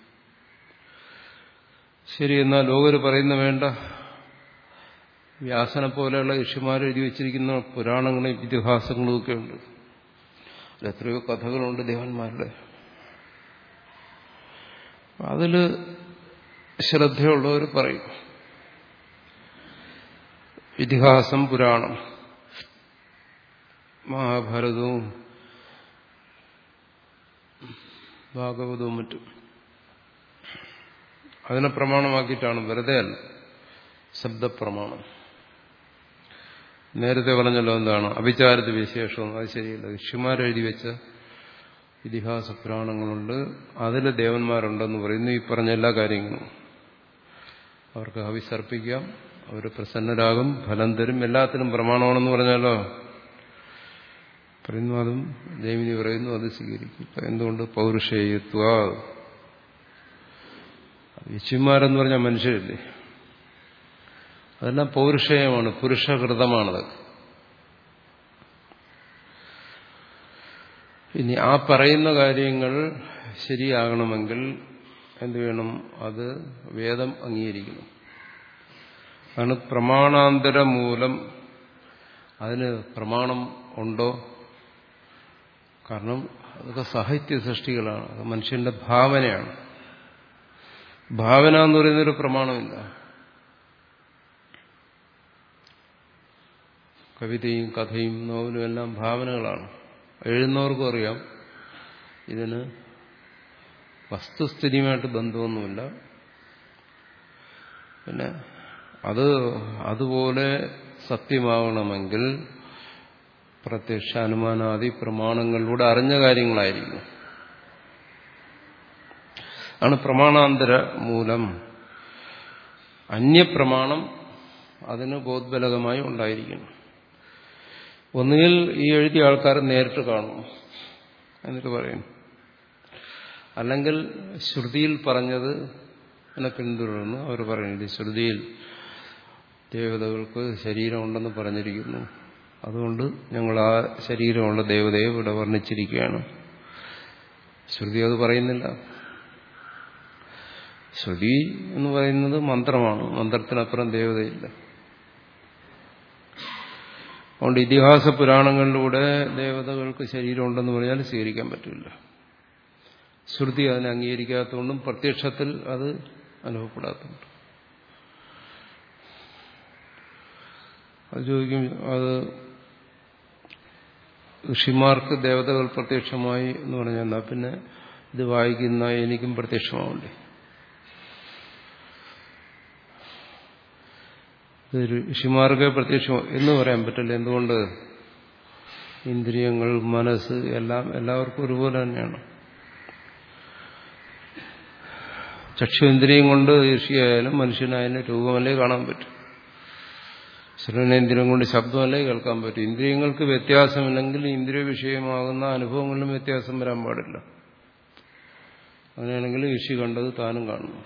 ശരി എന്നാൽ ലോകര് പറയുന്ന വേണ്ട വ്യാസനെ പോലെയുള്ള ഋഷിമാർ എഴുതി വച്ചിരിക്കുന്ന പുരാണങ്ങളും ഇതിഹാസങ്ങളും ഒക്കെ ഉണ്ട് എത്രയോ കഥകളുണ്ട് ദേവന്മാരുടെ അതിൽ ശ്രദ്ധയുള്ളവർ പറയും ഇതിഹാസം പുരാണം മഹാഭാരതവും ഭാഗവതവും മറ്റും അതിനെ പ്രമാണമാക്കിയിട്ടാണ് വെറുതെ അല്ല ശബ്ദപ്രമാണം നേരത്തെ പറഞ്ഞല്ലോ എന്താണ് അഭിചാരിത വിശേഷം അത് ശരിയല്ല ഋഷിമാരെഴുതി വെച്ച ഇതിഹാസ പുരാണങ്ങളുണ്ട് അതിൽ ദേവന്മാരുണ്ടെന്ന് പറയുന്നു ഈ പറഞ്ഞ എല്ലാ കാര്യങ്ങളും അവർക്ക് ഹവിസർപ്പിക്കാം അവർ പ്രസന്നരാകും ഫലം തരും എല്ലാത്തിനും പ്രമാണമാണെന്ന് പറഞ്ഞാലോ പറയുന്നു അതും ദേവിനി പറയുന്നു അത് സ്വീകരിക്കും എന്തുകൊണ്ട് പൗരുഷേയത്വ യശുമാരെന്ന് പറഞ്ഞാൽ മനുഷ്യരില്ലേ അതെല്ലാം പൗരുഷേയമാണ് പുരുഷകൃതമാണത് ഇനി ആ പറയുന്ന കാര്യങ്ങൾ ശരിയാകണമെങ്കിൽ എന്ത് വേണം അത് വേദം അംഗീകരിക്കണം അതാണ് പ്രമാണാന്തര മൂലം അതിന് പ്രമാണം ഉണ്ടോ കാരണം അതൊക്കെ സാഹിത്യ സൃഷ്ടികളാണ് അത് മനുഷ്യന്റെ ഭാവനയാണ് ഭാവന എന്ന് പറയുന്നൊരു പ്രമാണമില്ല കവിതയും കഥയും നോവലും എല്ലാം ഭാവനകളാണ് എഴുതുന്നവർക്കും അറിയാം ഇതിന് വസ്തുസ്ഥിതിയുമായിട്ട് ബന്ധമൊന്നുമില്ല പിന്നെ അത് അതുപോലെ സത്യമാകണമെങ്കിൽ പ്രത്യക്ഷ അനുമാനാദി പ്രമാണങ്ങളിലൂടെ അറിഞ്ഞ കാര്യങ്ങളായിരിക്കും ആണ് പ്രമാണാന്തര മൂലം അന്യപ്രമാണം അതിന് ബോധബലകമായി ഉണ്ടായിരിക്കണം ഒന്നുകിൽ ഈ എഴുതിയ ആൾക്കാർ നേരിട്ട് കാണും എന്നിട്ട് പറയുന്നു അല്ലെങ്കിൽ ശ്രുതിയിൽ പറഞ്ഞത് എന്നെ പിന്തുടർന്ന് അവർ പറയുന്നത് ശ്രുതിയിൽ ദേവതകൾക്ക് ശരീരമുണ്ടെന്ന് പറഞ്ഞിരിക്കുന്നു അതുകൊണ്ട് ഞങ്ങൾ ആ ശരീരമുള്ള ദേവതയെ ഇവിടെ വർണ്ണിച്ചിരിക്കുകയാണ് ശ്രുതി അത് പറയുന്നില്ല ശ്രുതി എന്ന് പറയുന്നത് മന്ത്രമാണ് മന്ത്രത്തിനപ്പുറം ദേവതയില്ല അതുകൊണ്ട് ഇതിഹാസ പുരാണങ്ങളിലൂടെ ദേവതകൾക്ക് ശരീരമുണ്ടെന്ന് പറഞ്ഞാൽ സ്വീകരിക്കാൻ പറ്റില്ല ശ്രുതി അതിനെ അംഗീകരിക്കാത്തതുകൊണ്ടും പ്രത്യക്ഷത്തിൽ അത് അനുഭവപ്പെടാത്തതുകൊണ്ട് അത് ചോദിക്കും അത് ഋഷിമാർക്ക് ദേവതകൾ പ്രത്യക്ഷമായി എന്ന് പറഞ്ഞാൽ എന്നാ പിന്നെ ഇത് വായിക്കുന്ന എനിക്കും പ്രത്യക്ഷമാവണ്ടേ ഋഷിമാർക്ക് പ്രത്യക്ഷം എന്ന് പറയാൻ പറ്റില്ല എന്തുകൊണ്ട് ഇന്ദ്രിയങ്ങൾ മനസ്സ് എല്ലാം എല്ലാവർക്കും ഒരുപോലെ തന്നെയാണ് ചക്ഷുഇന്ദ്രിയം കൊണ്ട് ഋഷിയായാലും മനുഷ്യനായാലും രൂപമല്ലേ കാണാൻ പറ്റും ശ്രവണേന്ദ്രിയം കൊണ്ട് ശബ്ദമല്ലേ കേൾക്കാൻ പറ്റും ഇന്ദ്രിയങ്ങൾക്ക് വ്യത്യാസമില്ലെങ്കിൽ ഇന്ദ്രിയ വിഷയമാകുന്ന അനുഭവങ്ങളിലും വ്യത്യാസം വരാൻ പാടില്ല അങ്ങനെയാണെങ്കിൽ ഋഷി കണ്ടത് താനും കാണുന്നു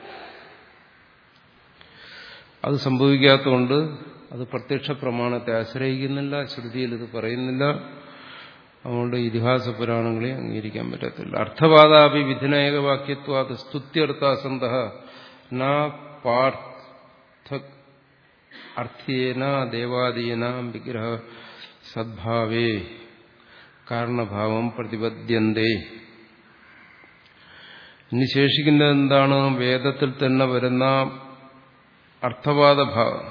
അത് സംഭവിക്കാത്തതുകൊണ്ട് അത് പ്രത്യക്ഷ പ്രമാണത്തെ ആശ്രയിക്കുന്നില്ല ശ്രുതിയിൽ ഇത് പറയുന്നില്ല അതുകൊണ്ട് ഇതിഹാസ പുരാണങ്ങളെ അംഗീകരിക്കാൻ പറ്റത്തില്ല അർത്ഥവാദാപി വിധിനായകവാക്യത്വാത് സ്തുത്യർത്ഥാസന്ത പാർത്ഥ അർത്ഥ്യേന ദേവാദീന വിഗ്രഹ സദ്ഭാവേ കാരണഭാവം പ്രതിപദ്യന്തേ ഇനി ശേഷിക്കുന്നത് എന്താണ് വേദത്തിൽ തന്നെ വരുന്ന അർത്ഥവാദ ഭാവം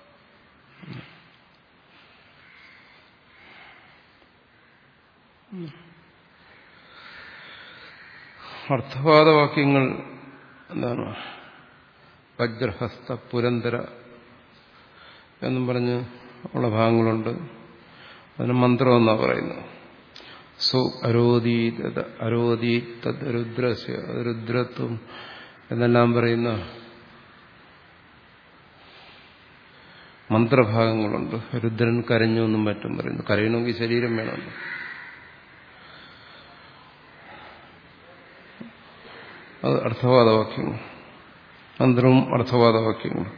അർത്ഥവാദവാക്യങ്ങൾ എന്താണ് വജ്രഹസ്ത പുരന്തര എന്നും പറഞ്ഞ് ഉള്ള ഭാഗങ്ങളുണ്ട് അതിന് മന്ത്രം എന്നാ പറയുന്നത് സു അരോധി അരോധി തദ് രുദ്രസ്യ രുദ്രത്വം എന്നെല്ലാം പറയുന്ന മന്ത്രഭാഗങ്ങളുണ്ട് രുദ്രൻ കരഞ്ഞു എന്നും മറ്റും പറയുന്നു കരയണമെങ്കിൽ ശരീരം വേണമല്ലോ അത് അർത്ഥവാദവാക്യങ്ങൾ മന്ത്രവും അർത്ഥവാദവാക്യങ്ങളും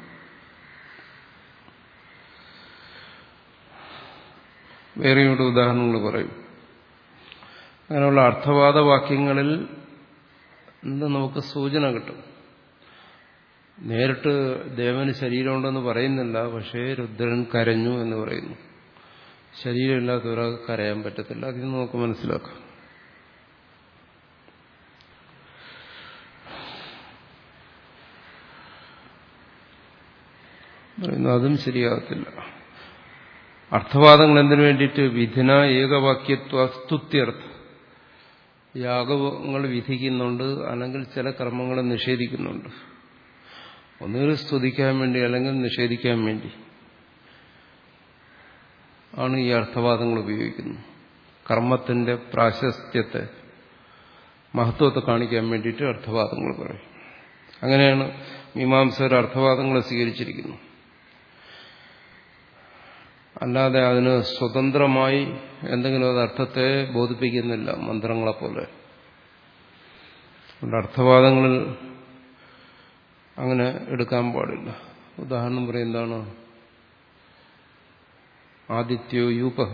വേറെയുടെ ഉദാഹരണങ്ങൾ പറയും അങ്ങനെയുള്ള അർത്ഥവാദവാക്യങ്ങളിൽ നിന്ന് നമുക്ക് സൂചന കിട്ടും നേരിട്ട് ദേവന് ശരീരമുണ്ടെന്ന് പറയുന്നില്ല പക്ഷേ രുദ്രൻ കരഞ്ഞു എന്ന് പറയുന്നു ശരീരമില്ലാത്ത ഒരാൾക്ക് കരയാൻ പറ്റത്തില്ല അതിന് നമുക്ക് മനസ്സിലാക്കാം പറയുന്നു അതും ശരിയാകത്തില്ല അർത്ഥവാദങ്ങൾ എന്തിനു വേണ്ടിയിട്ട് വിധിന ഏകവാക്യത്വ സ്തുത്യർത്ഥ യാഗങ്ങൾ വിധിക്കുന്നുണ്ട് അല്ലെങ്കിൽ ചില കർമ്മങ്ങളെ നിഷേധിക്കുന്നുണ്ട് ഒന്നുകിൽ സ്തുതിക്കാൻ വേണ്ടി അല്ലെങ്കിൽ നിഷേധിക്കാൻ വേണ്ടി ആണ് ഈ അർത്ഥവാദങ്ങൾ ഉപയോഗിക്കുന്നത് കർമ്മത്തിന്റെ പ്രാശസ്ത്യത്തെ മഹത്വത്തെ കാണിക്കാൻ വേണ്ടിയിട്ട് അർത്ഥവാദങ്ങൾ പറയും അങ്ങനെയാണ് മീമാംസകർ അർത്ഥവാദങ്ങളെ സ്വീകരിച്ചിരിക്കുന്നത് അല്ലാതെ അതിന് സ്വതന്ത്രമായി എന്തെങ്കിലും അത് അർത്ഥത്തെ ബോധിപ്പിക്കുന്നില്ല മന്ത്രങ്ങളെപ്പോലെ അതുകൊണ്ട് അർത്ഥവാദങ്ങളിൽ അങ്ങനെ എടുക്കാൻ പാടില്ല ഉദാഹരണം പറയുന്നതാണ് ആദിത്യോ യൂപഹ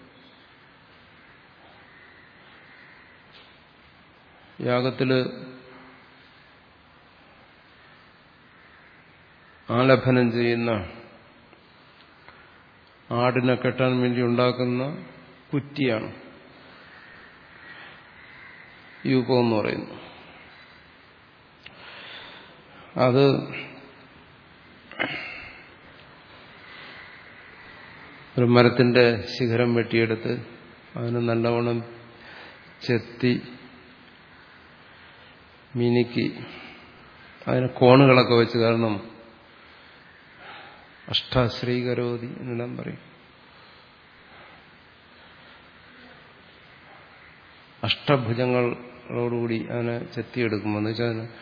യാഗത്തില് ആലഭനം ചെയ്യുന്ന ആടിനെ കെട്ടാൻ വേണ്ടി ഉണ്ടാക്കുന്ന കുറ്റിയാണ് യൂപം എന്ന് പറയുന്നു അത് ഒരു മരത്തിന്റെ ശിഖരം വെട്ടിയെടുത്ത് അതിന് നല്ലവണ്ണം ചെത്തി മിനുക്കി അതിന് കോണുകളൊക്കെ വെച്ച് കാരണം അഷ്ടാശ്രീകരോതി എന്നെല്ലാം പറയും അഷ്ടഭുജങ്ങളോടുകൂടി അതിനെ ചെത്തിയെടുക്കുമ്പോൾ എന്ന് വെച്ചാൽ അതിന്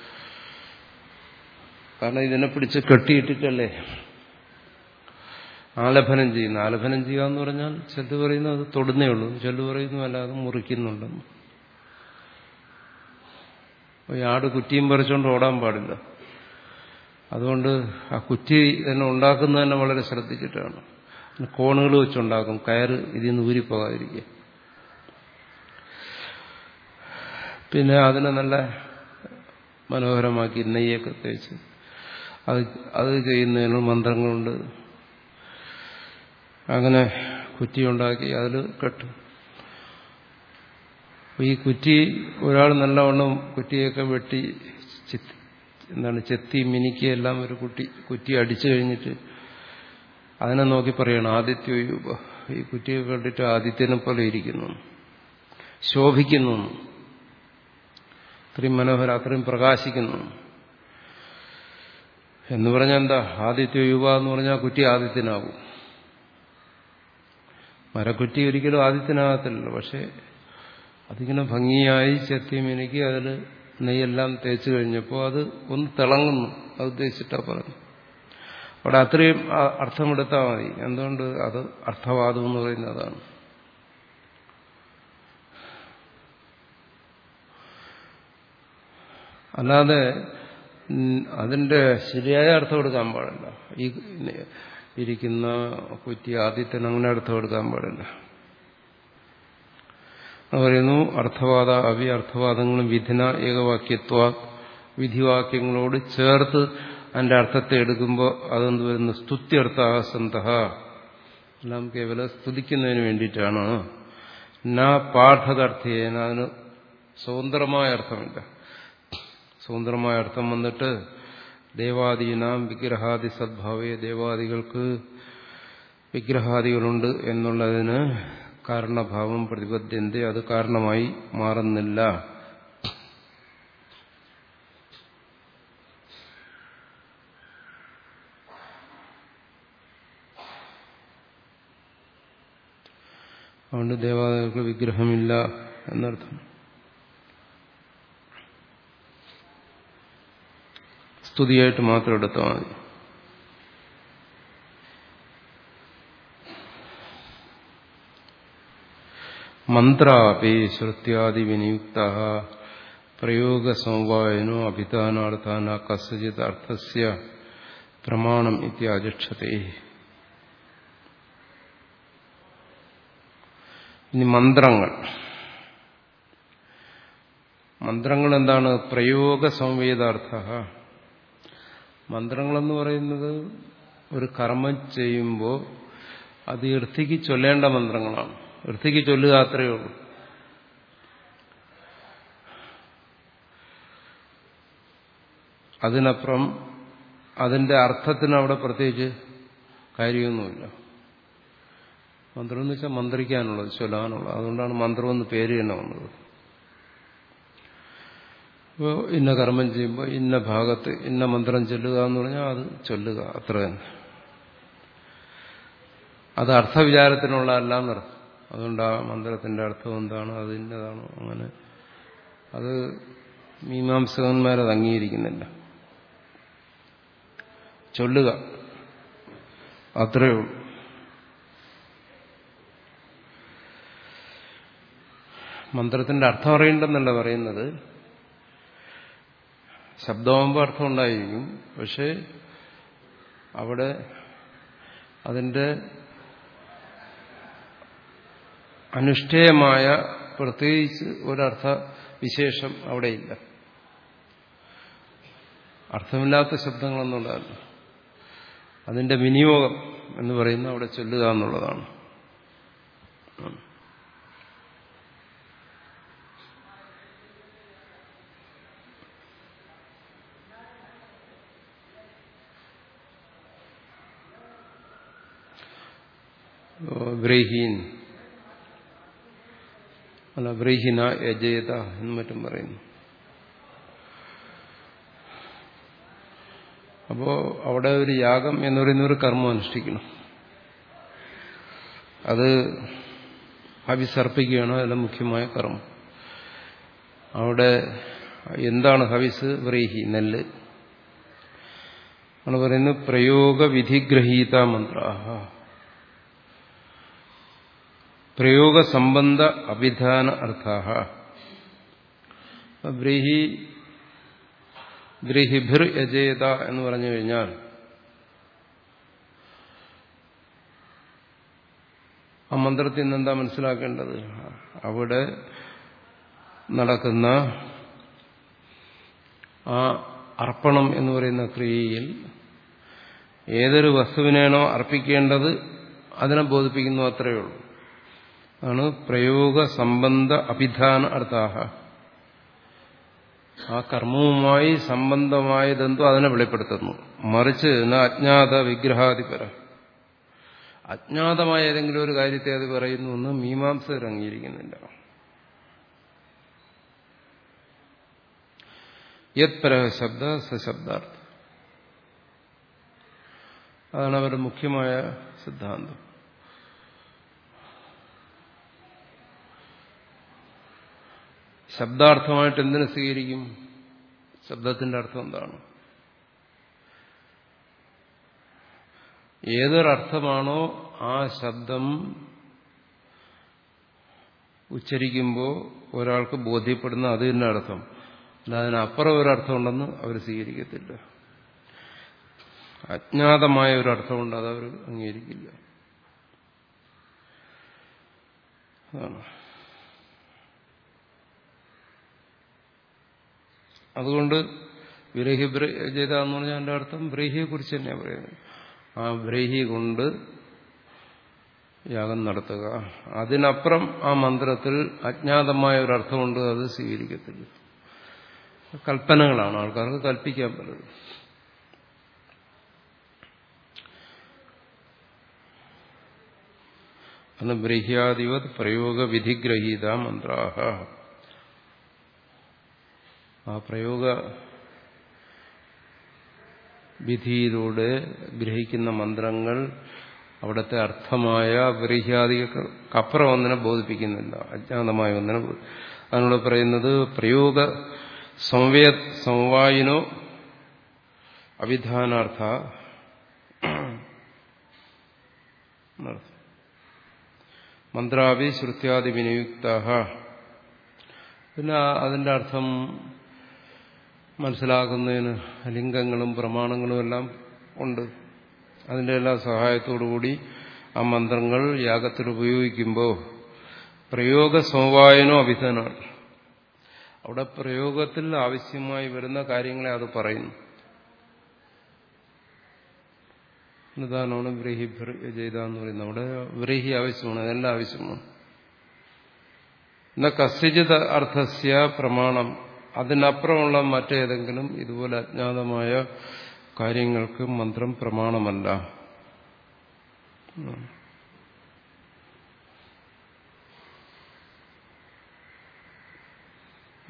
കാരണം ഇതിനെ പിടിച്ച് കെട്ടിയിട്ടിട്ടല്ലേ ആലഭനം ചെയ്യുന്നു ആലഭനം ചെയ്യുക എന്ന് പറഞ്ഞാൽ ചെല്ലു പറയുന്നു അത് തൊടുന്നേ ഉള്ളൂ ചെല്ലു പറയുന്നു അല്ലാതെ മുറിക്കുന്നുണ്ടെന്ന് ഈ ആട് കുറ്റിയും പറിച്ചുകൊണ്ട് ഓടാൻ പാടില്ല അതുകൊണ്ട് ആ കുറ്റി തന്നെ ഉണ്ടാക്കുന്നത് തന്നെ വളരെ ശ്രദ്ധിച്ചിട്ടാണ് കോണുകൾ വെച്ചുണ്ടാക്കും കയറ് ഇതിൽ നിന്ന് ഊരിപ്പോകാതിരിക്കുക പിന്നെ അതിനെ നല്ല മനോഹരമാക്കി നെയ്യൊക്കെ തേച്ച് അത് അത് ചെയ്യുന്നതിന് മന്ത്രങ്ങളുണ്ട് അങ്ങനെ കുറ്റി ഉണ്ടാക്കി അതിൽ കെട്ടും ഈ കുറ്റി ഒരാൾ നല്ലവണ്ണം കുറ്റിയൊക്കെ വെട്ടി എന്താണ് ചെത്തി മിനിക്കി എല്ലാം ഒരു കുട്ടി കുറ്റി അടിച്ചു കഴിഞ്ഞിട്ട് അതിനെ നോക്കി പറയണം ആദിത്യ ഈ കുറ്റിയെ കണ്ടിട്ട് ആദിത്യനെ പോലെ ഇരിക്കുന്നു ശോഭിക്കുന്നു അത്രയും മനോഹരം അത്രയും പ്രകാശിക്കുന്നു എന്ന് പറഞ്ഞാൽ എന്താ ആദിത്യ യുവ എന്ന് പറഞ്ഞാൽ കുറ്റി ആദിത്യനാകും മരക്കുറ്റി ഒരിക്കലും ആദിത്യനാകത്തില്ലല്ലോ പക്ഷെ അതിങ്ങനെ ഭംഗിയായി ചെത്തി മിനുക്കി അതിൽ നെയ്യെല്ലാം തേച്ച് കഴിഞ്ഞപ്പോൾ അത് ഒന്ന് തിളങ്ങുന്നു അത് ഉദ്ദേശിച്ചിട്ടാ പറഞ്ഞു അവിടെ അത്രയും അർത്ഥമെടുത്താൽ മതി എന്തുകൊണ്ട് അത് അർത്ഥവാദം എന്ന് പറയുന്നതാണ് അല്ലാതെ അതിന്റെ ശരിയായ അർത്ഥം എടുക്കാൻ പാടില്ല ഈ ഇരിക്കുന്ന കുറ്റി ആദ്യത്തിന് അങ്ങനെ അർത്ഥം എടുക്കാൻ പാടില്ല പറയുന്നു അർത്ഥവാദ അവി അർത്ഥവാദങ്ങളും വിധിന ഏകവാക്യത്വ വിധിവാക്യങ്ങളോട് ചേർത്ത് അതിന്റെ അർത്ഥത്തെ എടുക്കുമ്പോൾ അതെന്ത് വരുന്നു സ്തുത്യർത്ഥാസന്ത എല്ലാം കേവലം സ്തുതിക്കുന്നതിന് വേണ്ടിയിട്ടാണ് നാ പാഠകർത്ഥ്യേന അതിന് സ്വതന്ത്രമായ അർത്ഥമില്ല സ്വതന്ത്രമായ അർത്ഥം വന്നിട്ട് ദേവാദീനാം വിഗ്രഹാദി സദ്ഭാവേ ദേവാദികൾക്ക് വിഗ്രഹാദികളുണ്ട് എന്നുള്ളതിന് കാരണഭാവം പ്രതിപദ്യന്തെ അത് കാരണമായി മാറുന്നില്ല അതുകൊണ്ട് ദേവാദികൾക്ക് വിഗ്രഹമില്ല എന്നർത്ഥം സ്തുതിയായിട്ട് മാത്രം എടുത്താൽ മതി മന്ത്രാപി ശ്രുത്യാദി വിനിയുക്ത പ്രയോഗസമവായനോ അഭിധാനാർത്ഥാന കസ്യചിത് അർത്ഥസ്യ പ്രമാണം ഇത്യാചക്ഷത്തെ ഇനി മന്ത്രങ്ങൾ മന്ത്രങ്ങൾ എന്താണ് പ്രയോഗ സംവേദാർത്ഥ മന്ത്രങ്ങളെന്ന് പറയുന്നത് ഒരു കർമ്മം ചെയ്യുമ്പോൾ അത് ഇർത്തിക്ക് ചൊല്ലേണ്ട മന്ത്രങ്ങളാണ് വൃത്തിക്ക് ചൊല്ലുക അത്രയേ ഉള്ളൂ അതിനപ്പുറം അതിന്റെ അർത്ഥത്തിന് അവിടെ പ്രത്യേകിച്ച് കാര്യമൊന്നുമില്ല മന്ത്രം എന്ന് വെച്ചാൽ മന്ത്രിക്കാനുള്ളത് ചൊല്ലാനുള്ളത് അതുകൊണ്ടാണ് മന്ത്രം എന്ന് പേര് തന്നെ വന്നത് അപ്പോൾ ഇന്ന കർമ്മം ചെയ്യുമ്പോൾ ഇന്ന ഭാഗത്ത് ഇന്ന മന്ത്രം ചൊല്ലുക എന്ന് പറഞ്ഞാൽ അത് ചൊല്ലുക അത്ര തന്നെ അത് അർത്ഥവിചാരത്തിനുള്ള അല്ലാന്നർത്ഥം അതുകൊണ്ട് ആ മന്ത്രത്തിന്റെ അർത്ഥം എന്താണ് അത് ഇന്നതാണോ അങ്ങനെ അത് മീമാംസകന്മാരത് അംഗീകരിക്കുന്നില്ല ചൊല്ലുക അത്രയേ ഉള്ളൂ മന്ത്രത്തിന്റെ അർത്ഥം അറിയണ്ടെന്നല്ല പറയുന്നത് ശബ്ദമാകുമ്പോൾ അർത്ഥം ഉണ്ടായിരിക്കും പക്ഷെ അവിടെ അതിൻ്റെ അനുഷ്ഠേയമായ പ്രത്യേകിച്ച് ഒരർത്ഥ വിശേഷം അവിടെയില്ല അർത്ഥമില്ലാത്ത ശബ്ദങ്ങളൊന്നും ഉണ്ടാവില്ല അതിന്റെ വിനിയോഗം എന്ന് പറയുന്നത് അവിടെ ചൊല്ലുക എന്നുള്ളതാണ് ബ്രഹീൻ അല്ല ബ്രഹീന യജേത എന്നും മറ്റും പറയുന്നു അപ്പോ അവിടെ ഒരു യാഗം എന്ന് പറയുന്ന ഒരു കർമ്മം അനുഷ്ഠിക്കണം അത് ഹവിസർപ്പിക്കുകയാണ് അതിലെ മുഖ്യമായ കർമ്മം അവിടെ എന്താണ് ഹവിസ് വ്രീഹി നെല്ല് നമ്മൾ പറയുന്നത് പ്രയോഗവിധിഗ്രഹീത മന്ത്രാഹ പ്രയോഗസംബന്ധ അഭിധാന അർത്ഥാഹ ബ്രീഹി ബ്രീഹിഭിർ യജേത എന്ന് പറഞ്ഞു കഴിഞ്ഞാൽ ആ മന്ത്രത്തിൽ നിന്ന് എന്താ മനസ്സിലാക്കേണ്ടത് അവിടെ നടക്കുന്ന ആ അർപ്പണം എന്ന് പറയുന്ന ക്രിയയിൽ ഏതൊരു വസ്തുവിനാണോ അർപ്പിക്കേണ്ടത് അതിനെ ബോധിപ്പിക്കുന്നു അത്രയേ ഉള്ളൂ ആണ് പ്രയോഗ സംബന്ധ അഭിധാന അർത്ഥാഹ ആ കർമ്മവുമായി സംബന്ധമായതെന്തോ അതിനെ വെളിപ്പെടുത്തുന്നു മറിച്ച് അജ്ഞാത വിഗ്രഹാധിപര അജ്ഞാതമായ ഏതെങ്കിലും ഒരു കാര്യത്തെ അത് പറയുന്നു എന്ന് മീമാംസകർ അംഗീകരിക്കുന്നില്ല യത്പര ശബ്ദ സശബ്ദാർത്ഥ അതാണ് അവരുടെ മുഖ്യമായ സിദ്ധാന്തം ശബ്ദാർത്ഥമായിട്ട് എന്തിനു സ്വീകരിക്കും ശബ്ദത്തിന്റെ അർത്ഥം എന്താണ് ഏതൊരർത്ഥമാണോ ആ ശബ്ദം ഉച്ചരിക്കുമ്പോൾ ഒരാൾക്ക് ബോധ്യപ്പെടുന്ന അത് തന്നെ അർത്ഥം അല്ല അതിനപ്പുറം ഒരർത്ഥം ഉണ്ടെന്ന് അവർ സ്വീകരിക്കത്തില്ല അജ്ഞാതമായ ഒരർത്ഥമുണ്ട് അത് അവർ അംഗീകരിക്കില്ല അതാണ് അതുകൊണ്ട് വിരഹി ചെയ്ത എന്ന് പറഞ്ഞാൽ എൻ്റെ അർത്ഥം ബ്രഹ്മിയെ കുറിച്ച് തന്നെയാണ് പറയുന്നത് ആ ബ്രഹ്മി കൊണ്ട് യാഗം നടത്തുക അതിനപ്പുറം ആ മന്ത്രത്തിൽ അജ്ഞാതമായ ഒരർത്ഥമുണ്ട് അത് സ്വീകരിക്കത്തില്ല കൽപ്പനകളാണ് ആൾക്കാർക്ക് കൽപ്പിക്കാൻ പലത് അന്ന് ബ്രഹ്യാധിപത് പ്രയോഗവിധിഗ്രഹീത മന്ത്രാഹ ആ പ്രയോഗ വിധിയിലൂടെ ഗ്രഹിക്കുന്ന മന്ത്രങ്ങൾ അവിടുത്തെ അർത്ഥമായ ബ്രഹ്യാദികൾക്കപ്പുറം ഒന്നിനെ ബോധിപ്പിക്കുന്നില്ല അജ്ഞാതമായ ഒന്നിനെ അതിനോട് പറയുന്നത് പ്രയോഗ സംവേ സമവായിനോ അവിധാനാർത്ഥ മന്ത്രാവി ശ്രുത്യാദി വിനിയുക്ത പിന്നെ അതിന്റെ അർത്ഥം മനസ്സിലാക്കുന്നതിന് ലിംഗങ്ങളും പ്രമാണങ്ങളും എല്ലാം ഉണ്ട് അതിൻ്റെ എല്ലാ സഹായത്തോടുകൂടി ആ മന്ത്രങ്ങൾ യാഗത്തിൽ ഉപയോഗിക്കുമ്പോൾ പ്രയോഗ സമവായനോ അഭിധാനാണ് അവിടെ പ്രയോഗത്തിൽ ആവശ്യമായി വരുന്ന കാര്യങ്ങളെ അത് പറയുന്നു നിദാനമാണ് വ്രീഹി ചെയ്ത എന്ന് പറയുന്നത് അവിടെ വ്രീഹി ആവശ്യമാണ് അതെല്ലാം ആവശ്യമാണ് എന്ന കസ്യജിത് അർത്ഥസ്യ പ്രമാണം അതിനപ്പുറമുള്ള മറ്റേതെങ്കിലും ഇതുപോലെ അജ്ഞാതമായ കാര്യങ്ങൾക്ക് മന്ത്രം പ്രമാണമല്ല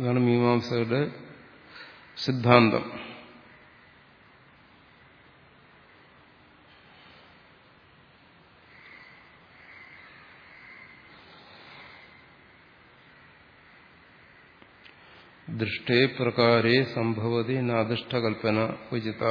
ഇതാണ് മീമാംസകളുടെ സിദ്ധാന്തം ദൃഷ്ടേ പ്രകാരേ സംഭവതി നാദിഷ്ടകൽപ്പന ഉചിത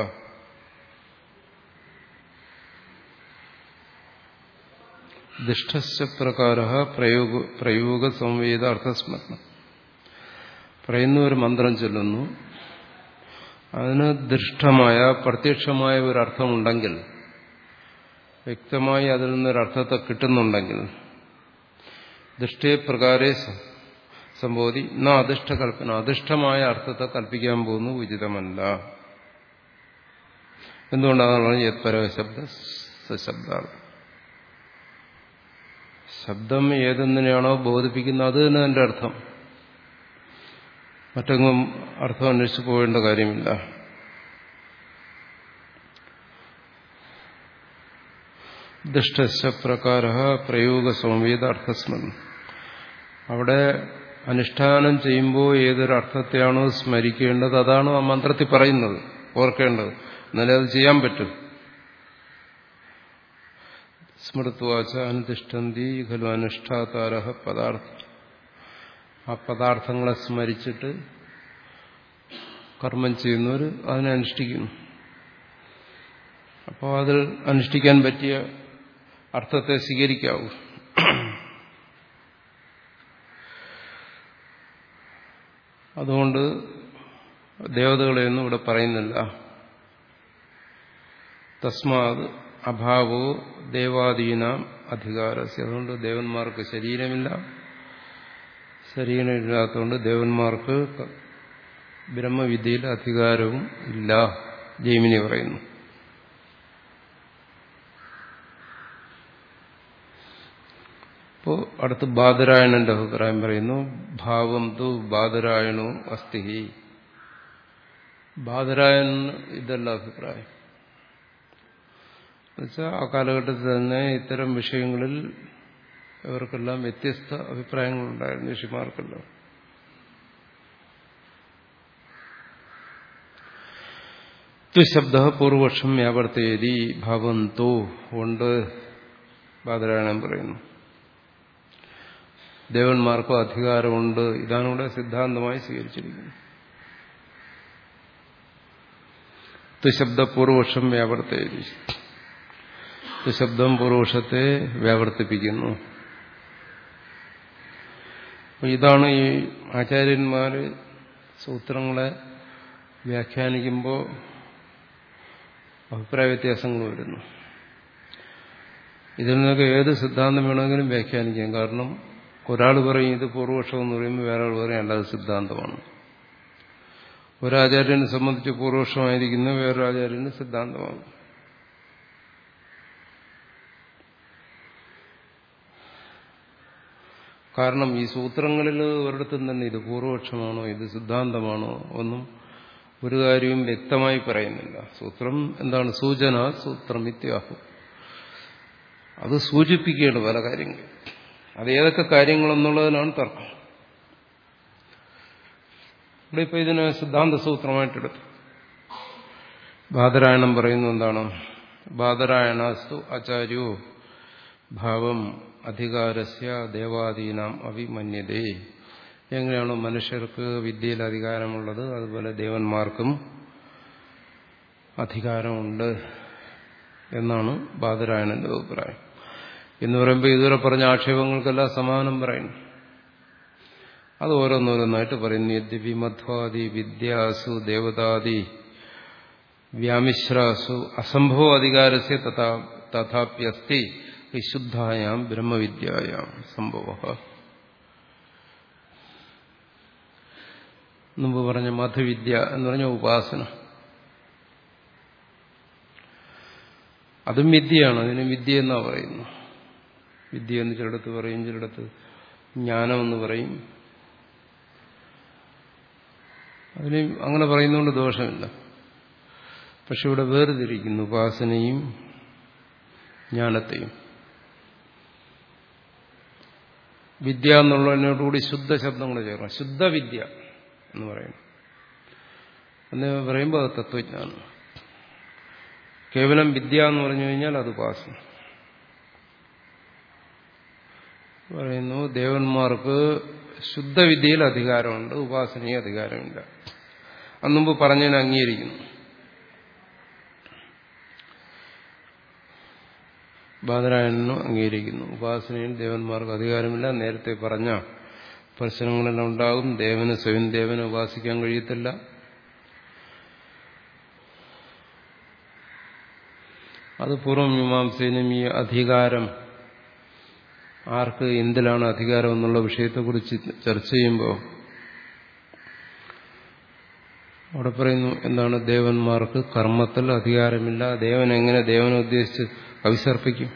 ദിഷ്ട പ്രകാര പ്രയോഗ പ്രയോഗ സംവേദ അർത്ഥസ്മരണം പറയുന്ന ഒരു മന്ത്രം ചൊല്ലുന്നു അതിന് ദൃഷ്ടമായ പ്രത്യക്ഷമായ ഒരു അർത്ഥമുണ്ടെങ്കിൽ വ്യക്തമായി അതിൽ നിന്നൊരർത്ഥത്തെ കിട്ടുന്നുണ്ടെങ്കിൽ ദൃഷ്ടേ പ്രകാരേ സംബോധി ന അധിഷ്ഠ കൽപ്പന അധിഷ്ഠമായ അർത്ഥത്തെ കൽപ്പിക്കാൻ പോകുന്നു ഉചിതമല്ല എന്തുകൊണ്ടാണ് യത്പര ശബ്ദ സശബ്ദാർത്ഥം ശബ്ദം ഏതെന്നിനെയാണോ ബോധിപ്പിക്കുന്നത് അത് തന്നെ അതിന്റെ അർത്ഥം മറ്റെങ്ങും അർത്ഥം അന്വേഷിച്ചു പോകേണ്ട കാര്യമില്ല ദുഷ്ടപ്രകാര പ്രയോഗ സംവേദ അർത്ഥസ്മരണം അവിടെ അനുഷ്ഠാനം ചെയ്യുമ്പോൾ ഏതൊരു അർത്ഥത്തെയാണോ സ്മരിക്കേണ്ടത് അതാണ് ആ മന്ത്രത്തിൽ പറയുന്നത് ഓർക്കേണ്ടത് എന്നാലേ അത് ചെയ്യാൻ പറ്റും സ്മൃത്വാച അനുതിഷ്ഠന്തി ഖലു അനുഷ്ഠാതാര പദാർത്ഥ ആ പദാർത്ഥങ്ങളെ സ്മരിച്ചിട്ട് കർമ്മം ചെയ്യുന്നവർ അതിനെ അനുഷ്ഠിക്കുന്നു അപ്പോൾ അതിൽ അനുഷ്ഠിക്കാൻ പറ്റിയ അർത്ഥത്തെ സ്വീകരിക്കാവൂ അതുകൊണ്ട് ദേവതകളെയൊന്നും ഇവിടെ പറയുന്നില്ല തസ്മാത് അഭാവോ ദേവാദീനാം അധികാരസ്യ അതുകൊണ്ട് ദേവന്മാർക്ക് ശരീരമില്ല ശരീരമില്ലാത്തതുകൊണ്ട് ദേവന്മാർക്ക് ബ്രഹ്മവിദ്യയിൽ അധികാരവും ഇല്ല ജൈമിനി പറയുന്നു ഇപ്പോ അടുത്ത് ബാദരായണന്റെ അഭിപ്രായം പറയുന്നു ഭാവം തു ബാദരായണോ അസ്ഥി ബാദരായൻ ഇതല്ല അഭിപ്രായം എന്നുവെച്ചാൽ ആ കാലഘട്ടത്തിൽ തന്നെ ഇത്തരം വിഷയങ്ങളിൽ ഇവർക്കെല്ലാം വ്യത്യസ്ത അഭിപ്രായങ്ങളുണ്ടായിരുന്നു ഋഷിമാർക്കെല്ലാം ശബ്ദ പൂർവപക്ഷം വ്യാവർത്തേരി ഭവന്തോ ഉണ്ട് ബാദരായണൻ പറയുന്നു ദേവന്മാർക്കും അധികാരമുണ്ട് ഇതാണ് ഇവിടെ സിദ്ധാന്തമായി സ്വീകരിച്ചിരിക്കുന്നത് തുശബ്ദ പൂർവപക്ഷം വ്യാവർത്തേരി ശബ്ദം പൂർവപക്ഷത്തെ വ്യാവർത്തിപ്പിക്കുന്നു ഇതാണ് ഈ ആചാര്യന്മാര് സൂത്രങ്ങളെ വ്യാഖ്യാനിക്കുമ്പോൾ അഭിപ്രായ വ്യത്യാസങ്ങൾ വരുന്നു ഇതിൽ നിന്നൊക്കെ ഏത് സിദ്ധാന്തം വേണമെങ്കിലും വ്യാഖ്യാനിക്കാം കാരണം ഒരാൾ പറയും ഇത് പൂർവപക്ഷം എന്ന് പറയുമ്പോൾ വേറെ ആൾ പറയും അല്ലാതെ സിദ്ധാന്തമാണ് ഒരാചാര്യനെ സംബന്ധിച്ച് പൂർവപക്ഷമായിരിക്കുന്ന വേറൊരാചാര്യന് സിദ്ധാന്തമാണ് കാരണം ഈ സൂത്രങ്ങളിൽ ഒരിടത്തും തന്നെ ഇത് പൂർവപക്ഷമാണോ ഇത് സിദ്ധാന്തമാണോ ഒന്നും ഒരു കാര്യവും വ്യക്തമായി പറയുന്നില്ല സൂത്രം എന്താണ് സൂചന സൂത്രം ഇത്യാഹു അത് സൂചിപ്പിക്കുകയാണ് പല കാര്യങ്ങൾ അത് ഏതൊക്കെ കാര്യങ്ങളെന്നുള്ളതിനാണ് തർക്കം ഇവിടെ ഇപ്പൊ ഇതിനെ സിദ്ധാന്ത സൂത്രമായിട്ടെടുത്തു ബാദരായണം പറയുന്നത് എന്താണ് ബാദരായണസ്തു ആചാര്യോ ഭാവം അധികാരസ്യ ദേവാദീനാം അഭിമന്യതേ എങ്ങനെയാണോ മനുഷ്യർക്ക് വിദ്യയിൽ അധികാരമുള്ളത് അതുപോലെ ദേവന്മാർക്കും അധികാരമുണ്ട് എന്നാണ് ബാദരായണന്റെ അഭിപ്രായം എന്ന് പറയുമ്പോൾ ഇതുവരെ പറഞ്ഞ ആക്ഷേപങ്ങൾക്കെല്ലാം സമാനം പറയുന്നു അത് ഓരോന്നോരോന്നായിട്ട് പറയുന്നു യദ്യപി മധ്വാദി വിദ്യാസു ദേവതാദി വ്യാമിശ്രാസു അസംഭവ അധികാരസ്യ തഥാപ്യസ്തി വിശുദ്ധായാം ബ്രഹ്മവിദ്യായാം സംഭവ മുമ്പ് പറഞ്ഞ മധുവിദ്യ എന്ന് പറഞ്ഞ ഉപാസന അതും വിദ്യയാണ് അതിന് വിദ്യ എന്നാ പറയുന്നു വിദ്യ എന്ന് ചിലടത്ത് പറയും ചിലടത്ത് ജ്ഞാനമെന്ന് പറയും അതിന് അങ്ങനെ പറയുന്നതുകൊണ്ട് ദോഷമില്ല പക്ഷെ ഇവിടെ വേർതിരിക്കുന്നു ഉപാസനയും ജ്ഞാനത്തെയും വിദ്യ എന്നുള്ളതിനോടുകൂടി ശുദ്ധ ശബ്ദം കൂടെ ചേർക്കണം ശുദ്ധവിദ്യ എന്ന് പറയുന്നു എന്ന് പറയുമ്പോൾ അത് തത്വജ്ഞാനം കേവലം വിദ്യ എന്ന് പറഞ്ഞു കഴിഞ്ഞാൽ അത് ഉപാസന പറയുന്നു ദേവന്മാർക്ക് ശുദ്ധവിദ്യയിൽ അധികാരമുണ്ട് ഉപാസനയെ അധികാരമില്ല അന്നുമ്പ് പറഞ്ഞതിനെ അംഗീകരിക്കുന്നു ബാദരായണനും അംഗീകരിക്കുന്നു ഉപാസനയിൽ ദേവന്മാർക്ക് അധികാരമില്ല നേരത്തെ പറഞ്ഞ പ്രശ്നങ്ങളെല്ലാം ഉണ്ടാകും ദേവന് സ്വയം ദേവനെ ഉപാസിക്കാൻ കഴിയത്തില്ല അത് പൂർവ്വമീമാംസയിലും ഈ അധികാരം ആർക്ക് എന്തിലാണ് അധികാരം എന്നുള്ള വിഷയത്തെക്കുറിച്ച് ചർച്ച ചെയ്യുമ്പോൾ അവിടെ പറയുന്നു എന്താണ് ദേവന്മാർക്ക് കർമ്മത്തിൽ അധികാരമില്ല ദേവൻ എങ്ങനെ ദേവനെ ഉദ്ദേശിച്ച് അവിസർപ്പിക്കും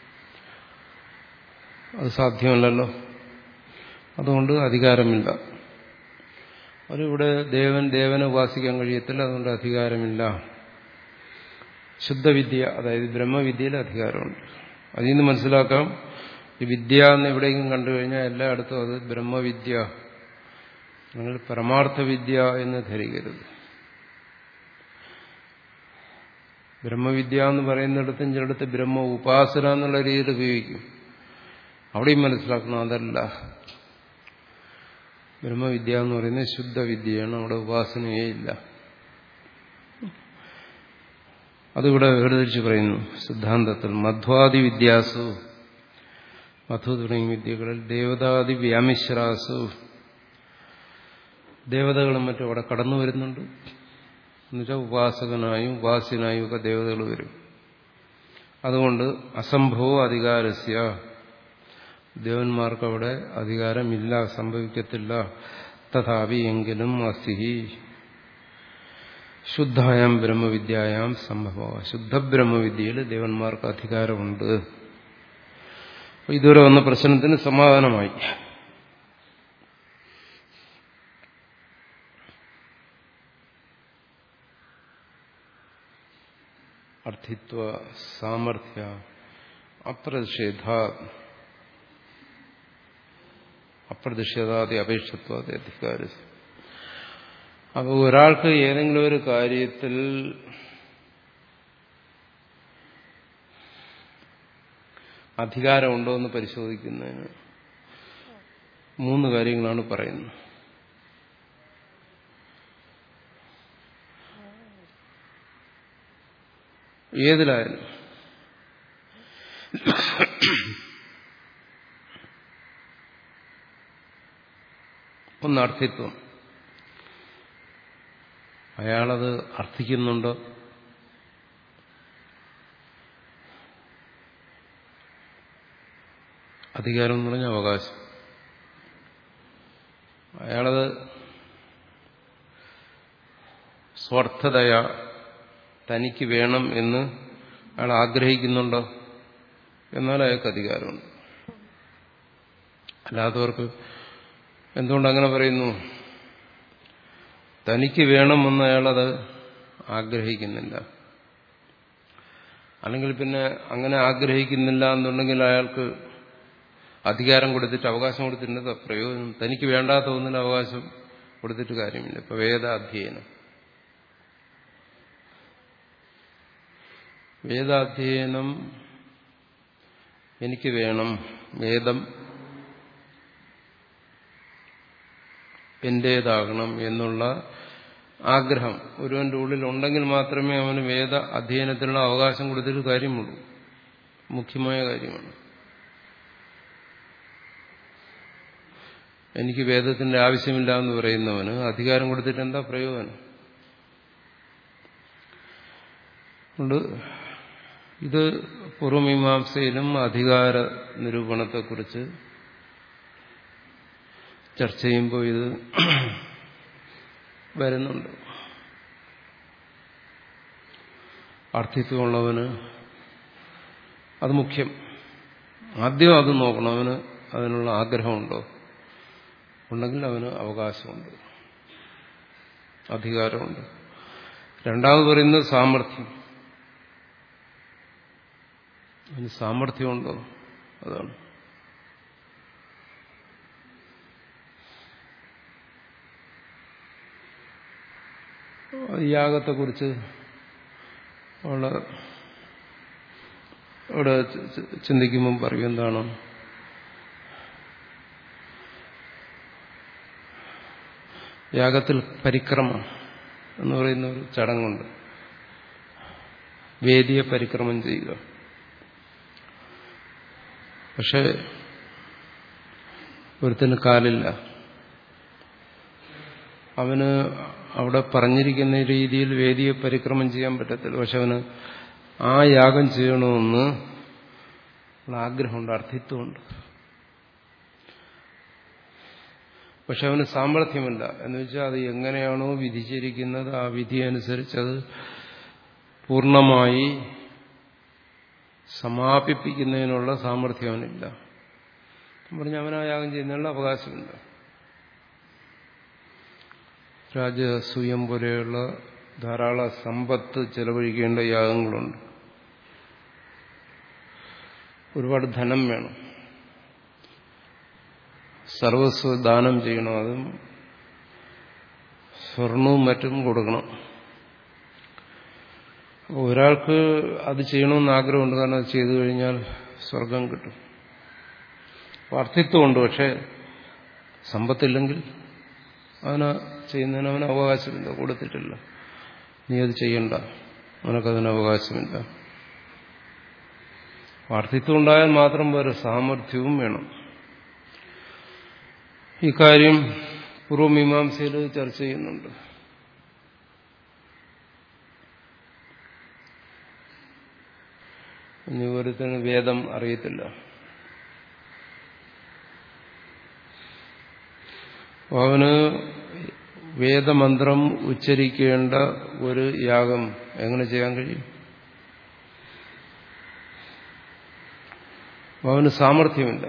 അത് സാധ്യമല്ലല്ലോ അതുകൊണ്ട് അധികാരമില്ല അവരിവിടെ ദേവൻ ദേവനെ ഉപാസിക്കാൻ കഴിയത്തില്ല അതുകൊണ്ട് അധികാരമില്ല ശുദ്ധവിദ്യ അതായത് ബ്രഹ്മവിദ്യയിൽ അധികാരമുണ്ട് അതിൽ നിന്ന് മനസ്സിലാക്കാം ഈ വിദ്യ എന്ന് എവിടെയെങ്കിലും കണ്ടു കഴിഞ്ഞാൽ എല്ലായിടത്തും അത് ബ്രഹ്മവിദ്യ നിങ്ങൾ പരമാർത്ഥ വിദ്യ എന്ന് ധരിക്കരുത് ബ്രഹ്മവിദ്യ എന്ന് പറയുന്നിടത്തും ചിലടത്ത് ബ്രഹ്മ ഉപാസന എന്നുള്ള രീതിയിൽ ഉപയോഗിക്കും അവിടെയും മനസ്സിലാക്കണം അതല്ല ബ്രഹ്മവിദ്യ എന്ന് പറയുന്നത് ശുദ്ധവിദ്യയാണ് അവിടെ ഉപാസനയേ ഇല്ല അതിവിടെ വേർതിരിച്ച് പറയുന്നു സിദ്ധാന്തത്തിൽ മധ്വാദി വിദ്യാസു മധു തുടങ്ങിയ വിദ്യകളിൽ ദേവതാദി വ്യാമിശ്രാസു ദേവതകളും മറ്റും അവിടെ കടന്നു വരുന്നുണ്ട് എന്നുവെച്ചാൽ ഉപാസകനായും ഉപാസ്യനായും ഒക്കെ ദേവതകൾ വരും അതുകൊണ്ട് അസംഭവ അധികാരസ്യ ദേവന്മാർക്ക് അവിടെ അധികാരമില്ല സംഭവിക്കത്തില്ല തഥാപി എങ്കിലും അസ്ഥി ശുദ്ധായാം ബ്രഹ്മവിദ്യായാം സംഭവ ശുദ്ധ ബ്രഹ്മവിദ്യയിൽ ദേവന്മാർക്ക് അധികാരമുണ്ട് ഇതുവരെ വന്ന പ്രശ്നത്തിന് സമാധാനമായി അർത്ഥിത്വ സാമർഥ്യ അപ്രതിഷേധ അപ്രതിഷേധാതി അപേക്ഷത്വാതി അധികാര അപ്പോൾ ഒരാൾക്ക് ഏതെങ്കിലും ഒരു കാര്യത്തിൽ അധികാരമുണ്ടോ എന്ന് പരിശോധിക്കുന്നതിന് മൂന്ന് കാര്യങ്ങളാണ് പറയുന്നത് ഏതിലായാലും ഒന്ന് അർത്ഥിത്വം അയാളത് അർത്ഥിക്കുന്നുണ്ടോ അധികാരം എന്ന് പറഞ്ഞ അവകാശം അയാളത് സ്വാർത്ഥതയ തനിക്ക് വേണം എന്ന് അയാൾ ആഗ്രഹിക്കുന്നുണ്ടോ എന്നാൽ അയാൾക്ക് അധികാരമുണ്ട് അല്ലാത്തവർക്ക് എന്തുകൊണ്ട് അങ്ങനെ പറയുന്നു തനിക്ക് വേണമെന്ന് അയാളത് ആഗ്രഹിക്കുന്നില്ല അല്ലെങ്കിൽ പിന്നെ അങ്ങനെ ആഗ്രഹിക്കുന്നില്ല എന്നുണ്ടെങ്കിൽ അയാൾക്ക് അധികാരം കൊടുത്തിട്ട് അവകാശം കൊടുത്തിട്ടുണ്ട് പ്രയോജനം തനിക്ക് വേണ്ടാത്ത ഒന്നിന് അവകാശം കൊടുത്തിട്ട് കാര്യമില്ല ഇപ്പൊ വേദ അധ്യയനം വേദാധ്യയനം എനിക്ക് വേണം വേദം എന്റേതാകണം എന്നുള്ള ആഗ്രഹം ഒരുവന്റെ ഉള്ളിൽ ഉണ്ടെങ്കിൽ മാത്രമേ അവന് വേദ അധ്യയനത്തിനുള്ള അവകാശം കൊടുത്തിട്ട് കാര്യമുള്ളൂ മുഖ്യമായ കാര്യമാണ് എനിക്ക് വേദത്തിന്റെ ആവശ്യമില്ല എന്ന് പറയുന്നവന് അധികാരം കൊടുത്തിട്ട് എന്താ പ്രയോജനം കൊണ്ട് ഇത് പൂർവമീമാംസയിലും അധികാര നിരൂപണത്തെക്കുറിച്ച് ചർച്ച ചെയ്യുമ്പോൾ ഇത് വരുന്നുണ്ട് അർത്ഥിത്വമുള്ളവന് അത് മുഖ്യം ആദ്യം അത് നോക്കണം അവന് അതിനുള്ള ആഗ്രഹമുണ്ടോ ഉണ്ടെങ്കിൽ അവന് അവകാശമുണ്ട് അധികാരമുണ്ട് രണ്ടാമത് പറയുന്നത് സാമർഥ്യം അതിന് സാമർഥ്യമുണ്ടോ അതാണ് യാഗത്തെക്കുറിച്ച് ഉള്ള ഇവിടെ ചിന്തിക്കുമ്പം പറയും എന്താണ് യാഗത്തിൽ പരിക്രമം എന്ന് പറയുന്ന ഒരു ചടങ്ങുണ്ട് വേദിയെ പരിക്രമം ചെയ്യുക പക്ഷെ ഒരുത്തിന് കാലില്ല അവന് അവിടെ പറഞ്ഞിരിക്കുന്ന രീതിയിൽ വേദിയെ പരിക്രമം ചെയ്യാൻ പറ്റത്തില്ല പക്ഷെ അവന് ആ യാഗം ചെയ്യണമെന്ന് ആഗ്രഹമുണ്ട് അർത്ഥിത്വമുണ്ട് പക്ഷെ അവന് സാമർഥ്യമില്ല എന്ന് വെച്ചാൽ അത് എങ്ങനെയാണോ വിധിച്ചിരിക്കുന്നത് ആ വിധി അനുസരിച്ച് അത് പൂർണ്ണമായി സമാപിപ്പിക്കുന്നതിനുള്ള സാമർഥ്യം അവനില്ല പറഞ്ഞ അവനാ യാഗം ചെയ്യുന്നതിനുള്ള അവകാശമില്ല രാജസൂയം പോലെയുള്ള ധാരാളം സമ്പത്ത് ചെലവഴിക്കേണ്ട യാഗങ്ങളുണ്ട് ഒരുപാട് ധനം വേണം സർവസ്വ ദാനം ചെയ്യണം അതും സ്വർണവും മറ്റും കൊടുക്കണം അപ്പോൾ ഒരാൾക്ക് അത് ചെയ്യണമെന്ന് ആഗ്രഹമുണ്ട് കാരണം അത് ചെയ്തു കഴിഞ്ഞാൽ സ്വർഗം കിട്ടും വർത്തിത്വമുണ്ട് പക്ഷെ സമ്പത്തില്ലെങ്കിൽ അവന് ചെയ്യുന്നതിന് അവന് അവകാശമില്ല കൊടുത്തിട്ടില്ല നീ അത് ചെയ്യണ്ട നിനക്കതിന് അവകാശമില്ല വാർത്തിത്വം ഉണ്ടായാൽ മാത്രം പോരെ സാമർഥ്യവും വേണം ഇക്കാര്യം പൂർവമീമാംസയിൽ ചർച്ച ചെയ്യുന്നുണ്ട് ഇനി ഒരുത്തിന് വേദം അറിയത്തില്ല അവന് വേദമന്ത്രം ഉച്ചരിക്കേണ്ട ഒരു യാഗം എങ്ങനെ ചെയ്യാൻ കഴിയും അവന് സാമർഥ്യമില്ല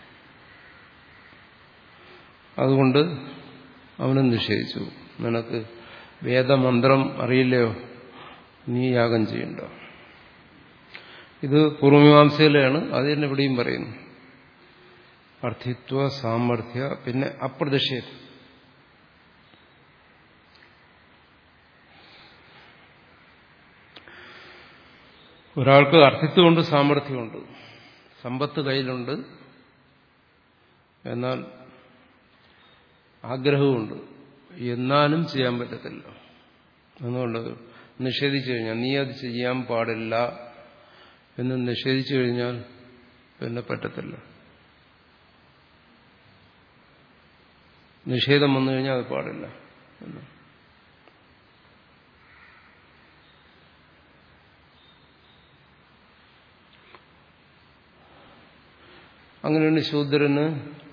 അതുകൊണ്ട് അവന് നിഷേധിച്ചു നിനക്ക് വേദമന്ത്രം അറിയില്ലയോ നീ യാഗം ചെയ്യണ്ട ഇത് പൂർവമീമാംസയിലാണ് അത് തന്നെ ഇവിടെയും പറയുന്നു അർത്ഥിത്വ സാമർഥ്യ പിന്നെ അപ്രതിഷേധം ഒരാൾക്ക് അർത്ഥിത്വമുണ്ട് സാമർഥ്യമുണ്ട് സമ്പത്ത് കയ്യിലുണ്ട് എന്നാൽ ആഗ്രഹമുണ്ട് എന്നാലും ചെയ്യാൻ പറ്റത്തില്ല അതുകൊണ്ട് നിഷേധിച്ചു കഴിഞ്ഞാൽ നീ അത് ചെയ്യാൻ പാടില്ല എന്ന് നിഷേധിച്ചു കഴിഞ്ഞാൽ പിന്നെ പറ്റത്തില്ല നിഷേധം വന്നു കഴിഞ്ഞാൽ അത് പാടില്ല എന്ന് അങ്ങനെയാണ് ശൂദ്രന്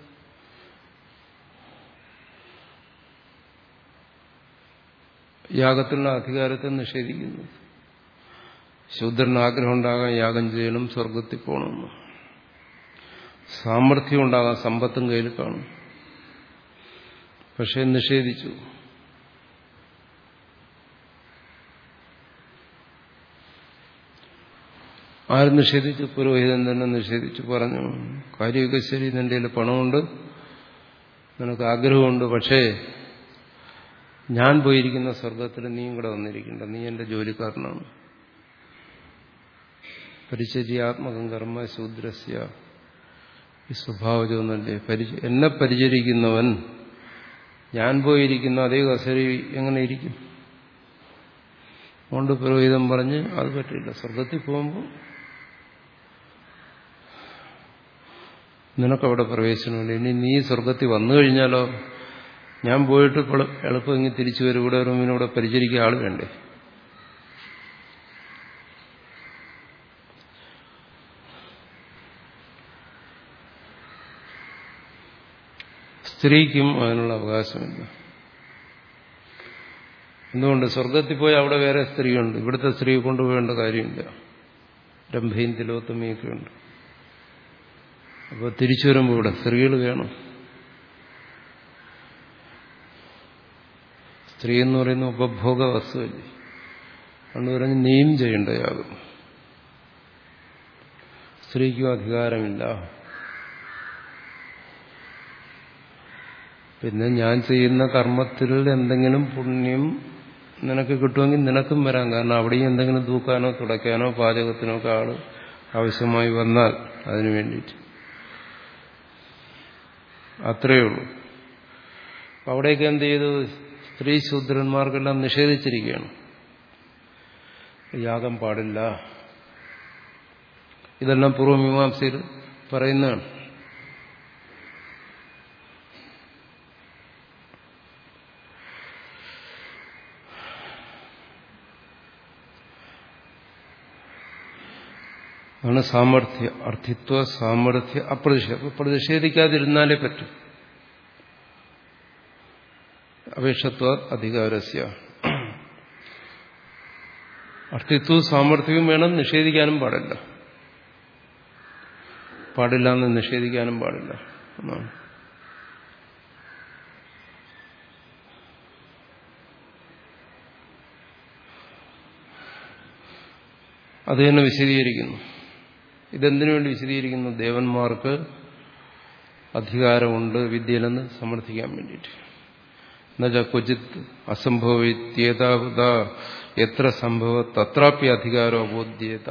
യാഗത്തിലുള്ള അധികാരത്തെ നിഷേധിക്കുന്നു ശൂദ്രന് ആഗ്രഹം ഉണ്ടാകാൻ യാഗം ചെയ്യണം സ്വർഗത്തിൽ പോകണമെന്ന് സാമർഥ്യം ഉണ്ടാകാൻ സമ്പത്തും കയ്യിൽ കാണും പക്ഷെ നിഷേധിച്ചു ആരും നിഷേധിച്ചു പുരോഹിതൻ തന്നെ നിഷേധിച്ചു പറഞ്ഞു കാര്യമൊക്കെ ശരി നിന്റെ കയ്യിൽ പണമുണ്ട് നിനക്ക് ആഗ്രഹമുണ്ട് പക്ഷേ ഞാൻ പോയിരിക്കുന്ന സ്വർഗത്തിൽ നീയും കൂടെ വന്നിരിക്കണ്ട നീ എന്റെ ജോലിക്കാരനാണ് പരിചര്യാത്മകം കർമ്മ ശൂദ്രസ്യ ഈ സ്വഭാവജോന്നല്ലേ പരിച എന്നെ പരിചരിക്കുന്നവൻ ഞാൻ പോയിരിക്കുന്ന അതേ കസേരി എങ്ങനെ ഇരിക്കും അതുകൊണ്ട് പുരോഹിതം പറഞ്ഞ് അത് പറ്റില്ല സ്വർഗത്തിൽ പോകുമ്പോൾ നിനക്കവിടെ പ്രവേശനമില്ല ഇനി നീ സ്വർഗത്തിൽ വന്നു കഴിഞ്ഞാലോ ഞാൻ പോയിട്ട് എളുപ്പം ഇങ്ങനെ തിരിച്ചു വരും ഇവിടെ വരുമ്പോൾ ഇവിടെ പരിചരിക്കുക ആൾ വേണ്ടേ സ്ത്രീക്കും അതിനുള്ള അവകാശമില്ല എന്തുകൊണ്ട് സ്വർഗത്തിൽ പോയി അവിടെ വേറെ സ്ത്രീയുണ്ട് ഇവിടുത്തെ സ്ത്രീ കൊണ്ടുപോകേണ്ട കാര്യമില്ല രംഭയും തിലോത്തമയൊക്കെ ഉണ്ട് അപ്പോൾ തിരിച്ചു വരുമ്പോൾ ഇവിടെ സ്ത്രീകൾ വേണം സ്ത്രീ എന്ന് പറയുന്ന ഉപഭോഗ വസ്തുവല്ലേ അതുകൊണ്ട് പറഞ്ഞ് നീയും ചെയ്യേണ്ടയാകും സ്ത്രീക്കും അധികാരമില്ല പിന്നെ ഞാൻ ചെയ്യുന്ന കർമ്മത്തിൽ എന്തെങ്കിലും പുണ്യം നിനക്ക് കിട്ടുമെങ്കിൽ നിനക്കും വരാം കാരണം അവിടെയും എന്തെങ്കിലും തൂക്കാനോ തുടയ്ക്കാനോ പാചകത്തിനോ ഒക്കെ ആള് ആവശ്യമായി വന്നാൽ അതിനു വേണ്ടിയിട്ട് അത്രയേ ഉള്ളൂ അവിടേക്ക് എന്ത് ചെയ്തു സ്ത്രീ ശൂദ്രന്മാർക്കെല്ലാം നിഷേധിച്ചിരിക്കുകയാണ് യാഗം പാടില്ല ഇതെല്ലാം പൂർവ്വമീമാംസയിൽ പറയുന്നതാണ് ആണ് സാമർഥ്യ അർത്ഥിത്വ സാമർഥ്യ അപ്രതിഷേധം പ്രതിഷേധിക്കാതിരുന്നാലേ പറ്റും അപേക്ഷത്വ അധികാരസ്യ അർത്ഥിത്വവും സാമർഥ്യവും വേണം നിഷേധിക്കാനും പാടില്ല പാടില്ല എന്ന് നിഷേധിക്കാനും പാടില്ല എന്നാണ് അത് തന്നെ വിശദീകരിക്കുന്നു ഇതെന്തിനു വേണ്ടി വിശദീകരിക്കുന്നു ദേവന്മാർക്ക് അധികാരമുണ്ട് വിദ്യയിലെന്ന് സമർത്ഥിക്കാൻ വേണ്ടിയിട്ട് എന്നുവെച്ചാൽ ക്വചിത് അസംഭവിത്യേതാവത എത്ര സംഭവ തത്രാപ്യ അധികാരോ ബോധ്യത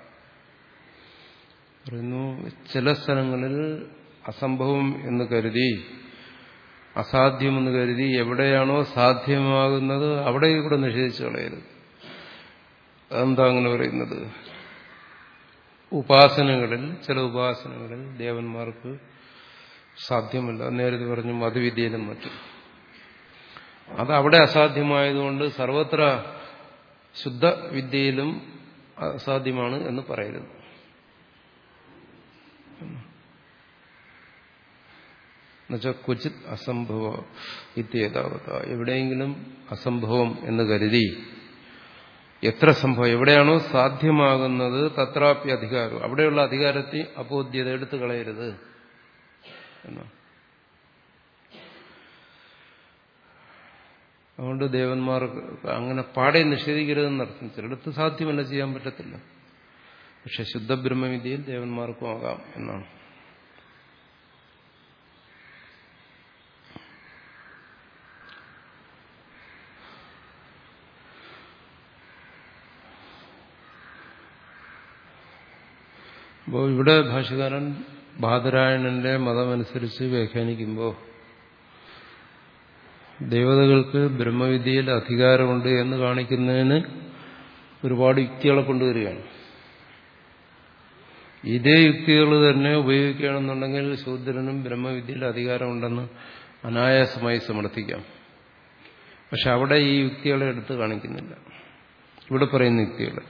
പറയുന്നു ചില സ്ഥലങ്ങളിൽ അസംഭവം എന്ന് കരുതി അസാധ്യമെന്ന് കരുതി എവിടെയാണോ സാധ്യമാകുന്നത് അവിടെ ഇവിടെ നിഷേധിച്ചു കളയരുത് അതെന്താ അങ്ങനെ പറയുന്നത് ഉപാസനകളിൽ ചില ഉപാസനകളിൽ ദേവന്മാർക്ക് സാധ്യമല്ല നേരത്തെ പറഞ്ഞു മധുവിദ്യയിലും മറ്റും അത് അവിടെ അസാധ്യമായതുകൊണ്ട് സർവത്ര ശുദ്ധ വിദ്യയിലും അസാധ്യമാണ് എന്ന് പറയരുത് എന്നുവെച്ചാൽ ക്വചിത് അസംഭവ വിദ്യേതാവത എവിടെയെങ്കിലും അസംഭവം എന്ന് കരുതി എത്ര സംഭവം എവിടെയാണോ സാധ്യമാകുന്നത് തത്രാപ്പി അധികാരം അവിടെയുള്ള അധികാരത്തെ അബോധ്യത എടുത്തു കളയരുത് എന്നാണ് അതുകൊണ്ട് ദേവന്മാർക്ക് അങ്ങനെ പാടെ നിഷേധിക്കരുതെന്നർത്ഥം ചിലടത്ത് സാധ്യമല്ല ചെയ്യാൻ പറ്റത്തില്ല പക്ഷെ ശുദ്ധബ്രഹ്മവിദ്യയിൽ ദേവന്മാർക്കും ആകാം എന്നാണ് അപ്പോൾ ഇവിടെ ഭാഷകാരൻ ബാദരായണന്റെ മതമനുസരിച്ച് വ്യാഖ്യാനിക്കുമ്പോൾ ദേവതകൾക്ക് ബ്രഹ്മവിദ്യയിൽ അധികാരമുണ്ട് എന്ന് കാണിക്കുന്നതിന് ഒരുപാട് യുക്തികളെ കൊണ്ടുവരികയാണ് ഇതേ യുക്തികൾ തന്നെ ഉപയോഗിക്കുകയാണെന്നുണ്ടെങ്കിൽ ശൂദ്രനും ബ്രഹ്മവിദ്യയിൽ അധികാരമുണ്ടെന്ന് അനായാസമായി സമർത്ഥിക്കാം പക്ഷെ അവിടെ ഈ യുക്തികളെ എടുത്ത് കാണിക്കുന്നില്ല ഇവിടെ പറയുന്ന യുക്തികളെ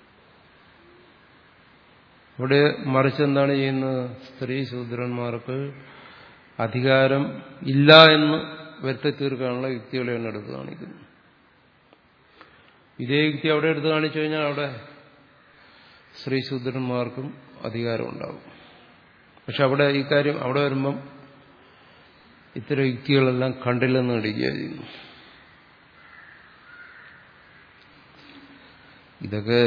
ഇവിടെ മറിച്ച് എന്താണ് ചെയ്യുന്നത് സ്ത്രീ ശൂദ്രന്മാർക്ക് അധികാരം ഇല്ല എന്ന് വരുത്തി തീർക്കാനുള്ള യുക്തികളെയാണ് എടുത്ത് കാണിക്കുന്നത് ഇതേ യുക്തി അവിടെ എടുത്ത് കാണിച്ചു കഴിഞ്ഞാൽ അവിടെ സ്ത്രീ ശൂദ്രന്മാർക്കും അധികാരം ഉണ്ടാകും പക്ഷെ അവിടെ ഈ കാര്യം അവിടെ വരുമ്പം ഇത്തരം യുക്തികളെല്ലാം കണ്ടില്ലെന്ന് നടിക്കുക ചെയ്യുന്നു ഇതൊക്കെ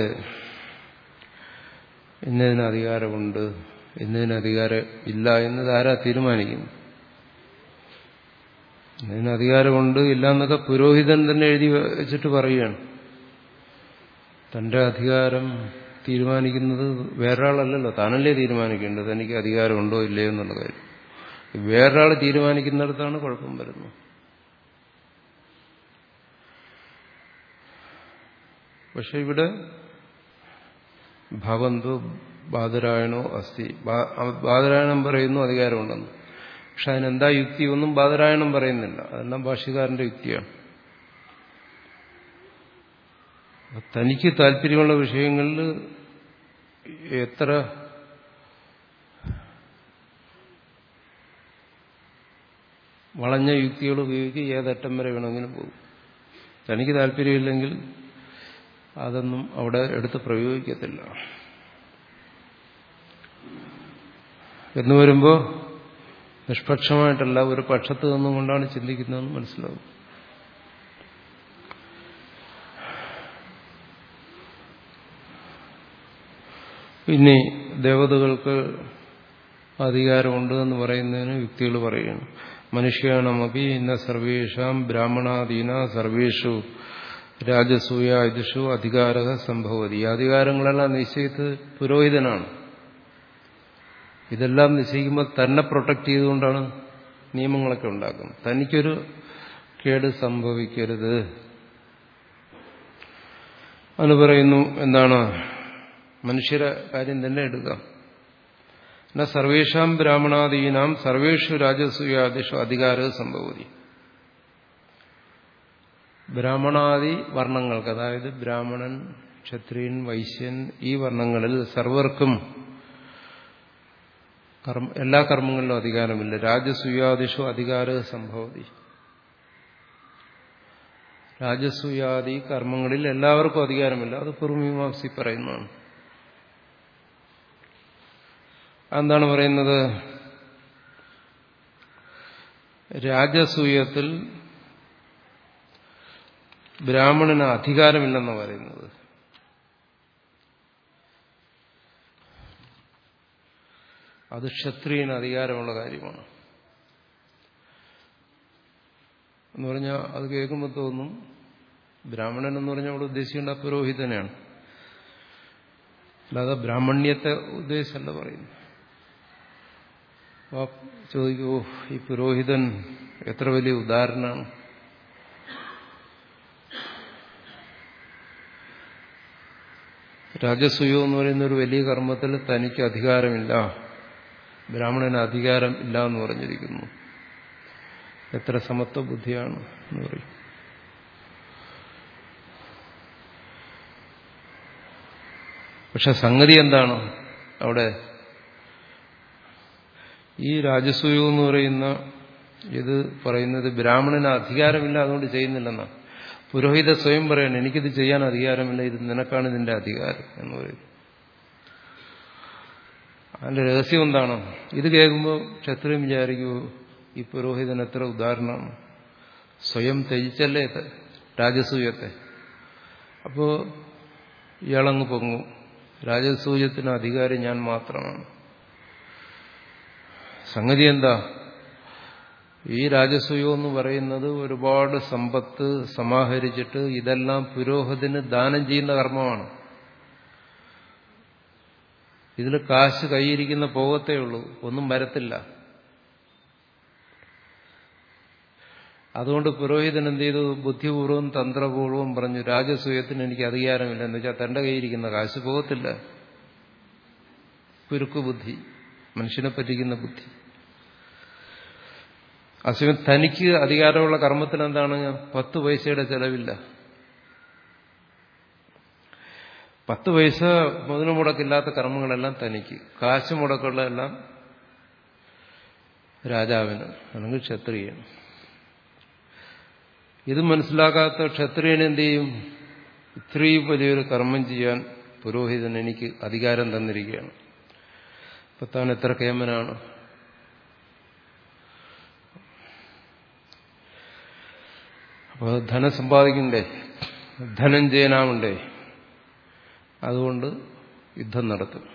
ഇന്നതിന് അധികാരമുണ്ട് ഇന്നതിന് അധികാരം ഇല്ല എന്നത് ആരാ തീരുമാനിക്കുന്നു ഇതിന് അധികാരമുണ്ട് ഇല്ല എന്നൊക്കെ പുരോഹിതൻ തന്നെ എഴുതി വെച്ചിട്ട് പറയുകയാണ് തന്റെ അധികാരം തീരുമാനിക്കുന്നത് വേറൊരാളല്ലല്ലോ താനല്ലേ തീരുമാനിക്കേണ്ടത് എനിക്ക് അധികാരമുണ്ടോ ഇല്ലയോ എന്നുള്ള കാര്യം വേറൊരാൾ തീരുമാനിക്കുന്നിടത്താണ് കുഴപ്പം വരുന്നത് പക്ഷെ ഇവിടെ ഭവന്തു ബാദരായണോ അസ്ഥി ബാദരായണം പറയുന്നു അധികാരമുണ്ടെന്ന് പക്ഷെ അതിനെന്താ യുക്തി ഒന്നും ബാദരായണം പറയുന്നില്ല അതെല്ലാം ഭാഷ്യകാരന്റെ യുക്തിയാണ് തനിക്ക് താല്പര്യമുള്ള വിഷയങ്ങളിൽ എത്ര വളഞ്ഞ യുക്തികൾ ഉപയോഗിക്കുക ഏതറ്റം വരെ വേണമെങ്കിലും പോകും തനിക്ക് താല്പര്യമില്ലെങ്കിൽ അതൊന്നും അവിടെ എടുത്ത് പ്രയോഗിക്കത്തില്ല എന്ന് വരുമ്പോൾ നിഷ്പക്ഷമായിട്ടല്ല ഒരു പക്ഷത്ത് നിന്നുകൊണ്ടാണ് ചിന്തിക്കുന്നതെന്ന് മനസ്സിലാവും പിന്നെ ദേവതകൾക്ക് അധികാരമുണ്ട് എന്ന് പറയുന്നതിന് യുക്തികൾ പറയുകയാണ് മനുഷ്യാണമപി ഇന്ന സർവേഷാം ബ്രാഹ്മണാദീന സർവേഷു രാജസൂയായുഷു അധികാര സംഭവതി ഈ അധികാരങ്ങളെല്ലാം നിശ്ചയിച്ച് പുരോഹിതനാണ് ഇതെല്ലാം നിശ്ചയിക്കുമ്പോൾ തന്നെ പ്രൊട്ടക്ട് ചെയ്തുകൊണ്ടാണ് നിയമങ്ങളൊക്കെ ഉണ്ടാക്കുന്നത് തനിക്കൊരു കേട് സംഭവിക്കരുത് എന്ന് പറയുന്നു എന്താണ് മനുഷ്യരെ കാര്യം തന്നെ എടുക്കാം എന്നാൽ സർവേഷാം ബ്രാഹ്മണാദീനാം സർവേഷു രാജസൂയാദിഷു അധികാര സംഭവതി ബ്രാഹ്മണാദി വർണ്ണങ്ങൾക്ക് അതായത് ബ്രാഹ്മണൻ ക്ഷത്രിയൻ വൈശ്യൻ ഈ വർണ്ണങ്ങളിൽ സർവർക്കും കർമ്മ എല്ലാ കർമ്മങ്ങളിലും അധികാരമില്ല രാജസൂയാദിഷു അധികാര സംഭവതി രാജസൂയാദി കർമ്മങ്ങളിൽ എല്ലാവർക്കും അധികാരമില്ല അത് പൂർവമീമാംസി പറയുന്നതാണ് എന്താണ് പറയുന്നത് രാജസൂയത്തിൽ ബ്രാഹ്മണന് അധികാരമില്ലെന്ന് പറയുന്നത് അത് ക്ഷത്രിയന് അധികാരമുള്ള കാര്യമാണ് എന്ന് പറഞ്ഞാൽ അത് കേൾക്കുമ്പോൾ തോന്നും ബ്രാഹ്മണൻ എന്ന് പറഞ്ഞാൽ അവിടെ ഉദ്ദേശിക്കേണ്ട പുരോഹിതനെയാണ് അല്ലാതെ ബ്രാഹ്മണ്യത്തെ ഉദ്ദേശമല്ല പറയുന്നു ചോദിക്കൂ ഈ പുരോഹിതൻ എത്ര വലിയ ഉദാഹരണമാണ് രാജസൂയോ എന്ന് പറയുന്ന ഒരു വലിയ കർമ്മത്തിൽ തനിക്ക് അധികാരമില്ല ബ്രാഹ്മണന് അധികാരം ഇല്ല എന്ന് പറഞ്ഞിരിക്കുന്നു എത്ര സമത്വ ബുദ്ധിയാണ് എന്ന് പറയും പക്ഷെ സംഗതി എന്താണ് അവിടെ ഈ രാജസൂയം എന്ന് പറയുന്ന ഇത് പറയുന്നത് ബ്രാഹ്മണന് അധികാരമില്ല അതുകൊണ്ട് ചെയ്യുന്നില്ലെന്നാണ് പുരോഹിത സ്വയം പറയണം എനിക്കിത് ചെയ്യാൻ അധികാരമില്ല ഇത് നിനക്കാണ് ഇതിന്റെ അധികാരം എന്ന് പറയുന്നു അതിന്റെ രഹസ്യം എന്താണ് ഇത് കേൾക്കുമ്പോൾ ക്ഷത്രിയം വിചാരിക്കൂ ഈ പുരോഹിതൻ എത്ര ഉദാഹരണമാണ് സ്വയം ത്യജിച്ചല്ലേ രാജസൂയത്തെ അപ്പോ ഇയാളങ്ങ് പൊങ്ങും രാജസൂയത്തിന് അധികാരി ഞാൻ മാത്രമാണ് സംഗതി എന്താ ഈ രാജസൂയം എന്ന് പറയുന്നത് ഒരുപാട് സമ്പത്ത് സമാഹരിച്ചിട്ട് ഇതെല്ലാം പുരോഹിതന് ദാനം ചെയ്യുന്ന കർമ്മമാണ് ഇതിൽ കാശ് കൈയിരിക്കുന്ന പോകത്തേ ഉള്ളൂ ഒന്നും വരത്തില്ല അതുകൊണ്ട് പുരോഹിതൻ എന്ത് ചെയ്തു ബുദ്ധിപൂർവ്വം തന്ത്രപൂർവ്വം പറഞ്ഞു രാജസൂയത്തിന് എനിക്ക് അധികാരമില്ല എന്ന് വെച്ചാൽ തന്റെ കയ്യിരിക്കുന്ന കാശ് പോകത്തില്ല കുരുക്കു ബുദ്ധി മനുഷ്യനെ പറ്റിക്കുന്ന ബുദ്ധി അസമയം തനിക്ക് അധികാരമുള്ള കർമ്മത്തിന് എന്താണ് പത്ത് പൈസയുടെ ചെലവില്ല പത്ത് പൈസ മുതൽ മുടക്കില്ലാത്ത കർമ്മങ്ങളെല്ലാം തനിക്ക് കാശ് മുടക്കുള്ളതെല്ലാം രാജാവിന് അല്ലെങ്കിൽ ക്ഷത്രിയന് ഇത് മനസ്സിലാക്കാത്ത ക്ഷത്രിയൻ എന്ത് ചെയ്യും ഇത്രയും വലിയൊരു കർമ്മം ചെയ്യാൻ പുരോഹിതൻ എനിക്ക് അധികാരം തന്നിരിക്കുകയാണ് ഇപ്പൊ താൻ എത്ര കേമനാണ് അപ്പോൾ ധനം സമ്പാദിക്കണ്ടേ ധനം ചെയ്യാനാവണ്ടേ അതുകൊണ്ട് യുദ്ധം നടത്തും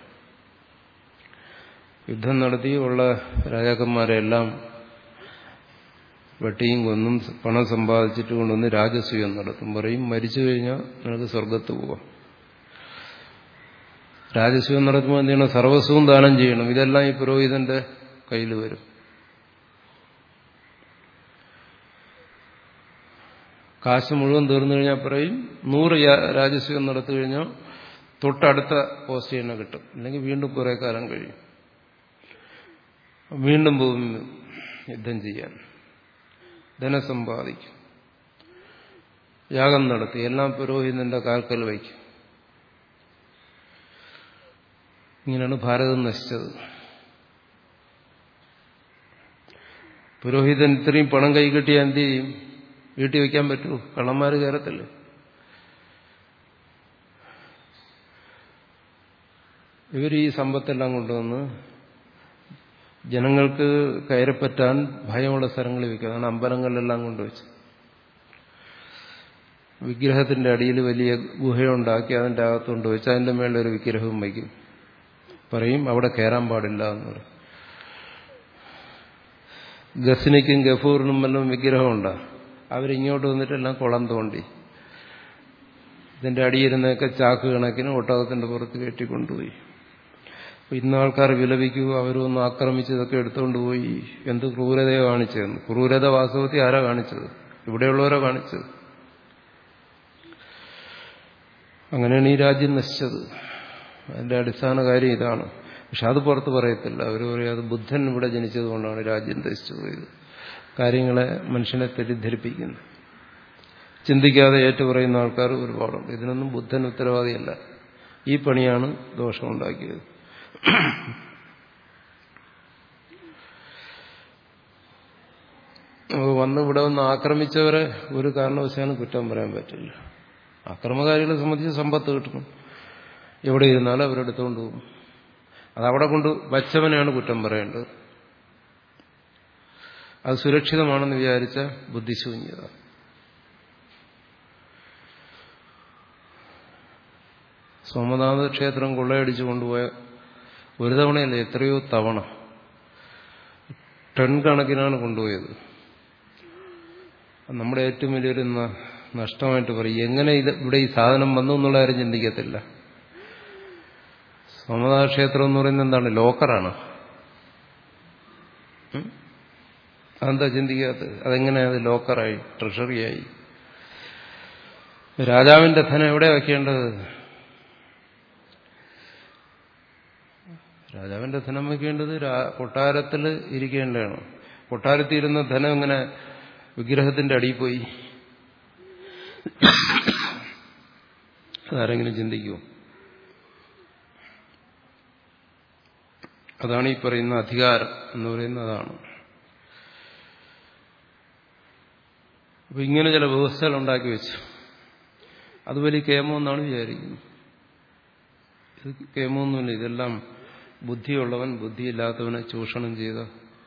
യുദ്ധം നടത്തി ഉള്ള രാജാക്കന്മാരെല്ലാം വെട്ടിയും കൊന്നും പണം സമ്പാദിച്ചിട്ട് കൊണ്ടുവന്ന് രാജസൂയം നടത്തും പറയും മരിച്ചു കഴിഞ്ഞാൽ നിനക്ക് സ്വർഗത്ത് പോവാം രാജസൂയം നടത്തുമ്പോൾ എന്ത് ചെയ്യണം സർവസ്വവും ദാനം ചെയ്യണം ഇതെല്ലാം ഈ പുരോഹിതന്റെ കയ്യിൽ വരും കാശ് മുഴുവൻ തീർന്നു കഴിഞ്ഞാൽ പറയും നൂറ് രാജസ്വയം നടത്തി കഴിഞ്ഞാൽ തൊട്ടടുത്ത പോസ്റ്റ് തന്നെ കിട്ടും അല്ലെങ്കിൽ വീണ്ടും കുറെ കാലം കഴിയും വീണ്ടും പോകും യുദ്ധം ചെയ്യാൻ ധനം സമ്പാദിക്കും യാഗം നടത്തി എല്ലാം പുരോഹിതന്റെ കാൽക്കൽ വയ്ക്കും ഇങ്ങനെയാണ് ഭാരതം നശിച്ചത് പുരോഹിതൻ ഇത്രയും പണം കൈ കിട്ടിയാൽ എന്ത് ചെയ്യും വീട്ടിൽ വയ്ക്കാൻ പറ്റുമോ കള്ളന്മാർ കയറത്തില്ലേ ഇവർ ഈ സമ്പത്തെല്ലാം കൊണ്ടുവന്ന് ജനങ്ങൾക്ക് കയറിപ്പറ്റാൻ ഭയമുള്ള സ്ഥലങ്ങളിൽ വയ്ക്കും അതാണ് അമ്പലങ്ങളിലെല്ലാം കൊണ്ടുവച്ച് വിഗ്രഹത്തിന്റെ അടിയിൽ വലിയ ഗുഹയുണ്ടാക്കി അതിന്റെ അകത്ത് കൊണ്ടുവച്ച് അതിന്റെ മേളിൽ ഒരു വിഗ്രഹവും വയ്ക്കും പറയും അവിടെ കയറാൻ പാടില്ല എന്ന് പറയും ഗസിനിക്കും ഗഫൂറിനും വല്ലതും വിഗ്രഹമുണ്ടോ അവരിങ്ങോട്ട് വന്നിട്ടെല്ലാം കുളം തോണ്ടി ഇതിന്റെ അടിയിരുന്നൊക്കെ ചാക്ക് കണക്കിന് ഒട്ടകത്തിന്റെ പുറത്ത് കെട്ടിക്കൊണ്ടുപോയി അപ്പൊ ഇന്ന് ആൾക്കാർ വിലപിക്കുക അവരൊന്ന് ആക്രമിച്ച് ഇതൊക്കെ എടുത്തുകൊണ്ട് പോയി എന്ത് ക്രൂരതയോ കാണിച്ചതെന്ന് ക്രൂരത വാസ്തവത്തിൽ ആരാ കാണിച്ചത് ഇവിടെയുള്ളവരോ കാണിച്ചത് അങ്ങനെയാണ് ഈ രാജ്യം നശിച്ചത് അതിന്റെ അടിസ്ഥാന കാര്യം ഇതാണ് പക്ഷെ അത് പുറത്ത് പറയത്തില്ല അവർ പറയും അത് ബുദ്ധൻ ഇവിടെ ജനിച്ചതുകൊണ്ടാണ് രാജ്യം നശിച്ചു പോയത് കാര്യങ്ങളെ മനുഷ്യനെ തെറ്റിദ്ധരിപ്പിക്കുന്നു ചിന്തിക്കാതെ ഏറ്റുപറയുന്ന ആൾക്കാർ ഒരുപാടുണ്ട് ഇതിനൊന്നും ബുദ്ധൻ ഉത്തരവാദിയല്ല ഈ പണിയാണ് ദോഷമുണ്ടാക്കിയത് വന്ന് ഇവിടെ വന്ന് ആക്രമിച്ചവരെ ഒരു കാരണവശാലും കുറ്റം പറയാൻ പറ്റില്ല അക്രമകാരികളെ സംബന്ധിച്ച് സമ്പത്ത് കിട്ടണം എവിടെ ഇരുന്നാലും അവരെടുത്തുകൊണ്ട് പോകും അതവിടെ കൊണ്ട് വച്ചവനെയാണ് കുറ്റം പറയേണ്ടത് അത് സുരക്ഷിതമാണെന്ന് വിചാരിച്ച ബുദ്ധിശൂന്യത സോമനാഥ ക്ഷേത്രം കൊള്ളയടിച്ചു കൊണ്ടുപോയ ഒരു തവണയല്ല എത്രയോ തവണ ടൺ കണക്കിനാണ് കൊണ്ടുപോയത് നമ്മുടെ ഏറ്റവും വലിയൊരു നഷ്ടമായിട്ട് പറയും എങ്ങനെ ഇത് ഇവിടെ ഈ സാധനം വന്നു എന്നുള്ള കാര്യം ചിന്തിക്കത്തില്ല സോമനാഥ ക്ഷേത്രം എന്ന് പറയുന്നത് എന്താണ് ലോക്കറാണ് അതെന്താ ചിന്തിക്കാത്തത് അതെങ്ങനെ അത് ലോക്കറായി ട്രഷറിയായി രാജാവിന്റെ ധനം എവിടെ വയ്ക്കേണ്ടത് രാജാവിന്റെ ധനം വയ്ക്കേണ്ടത് കൊട്ടാരത്തിൽ ഇരിക്കേണ്ടതാണ് കൊട്ടാരത്തിൽ ഇരുന്ന ധനം ഇങ്ങനെ വിഗ്രഹത്തിന്റെ അടിയിൽ പോയി അതാരെങ്കിലും ചിന്തിക്കുമോ അതാണ് ഈ പറയുന്ന അധികാരം എന്ന് പറയുന്നത് അതാണ് അപ്പൊ ഇങ്ങനെ ചില വ്യവസ്ഥകൾ ഉണ്ടാക്കി വെച്ചു അത് വലിയ കേമമെന്നാണ് വിചാരിക്കുന്നത് ഇത് കേമൊന്നുമില്ല ഇതെല്ലാം ബുദ്ധിയുള്ളവൻ ബുദ്ധിയില്ലാത്തവനെ ചൂഷണം ചെയ്ത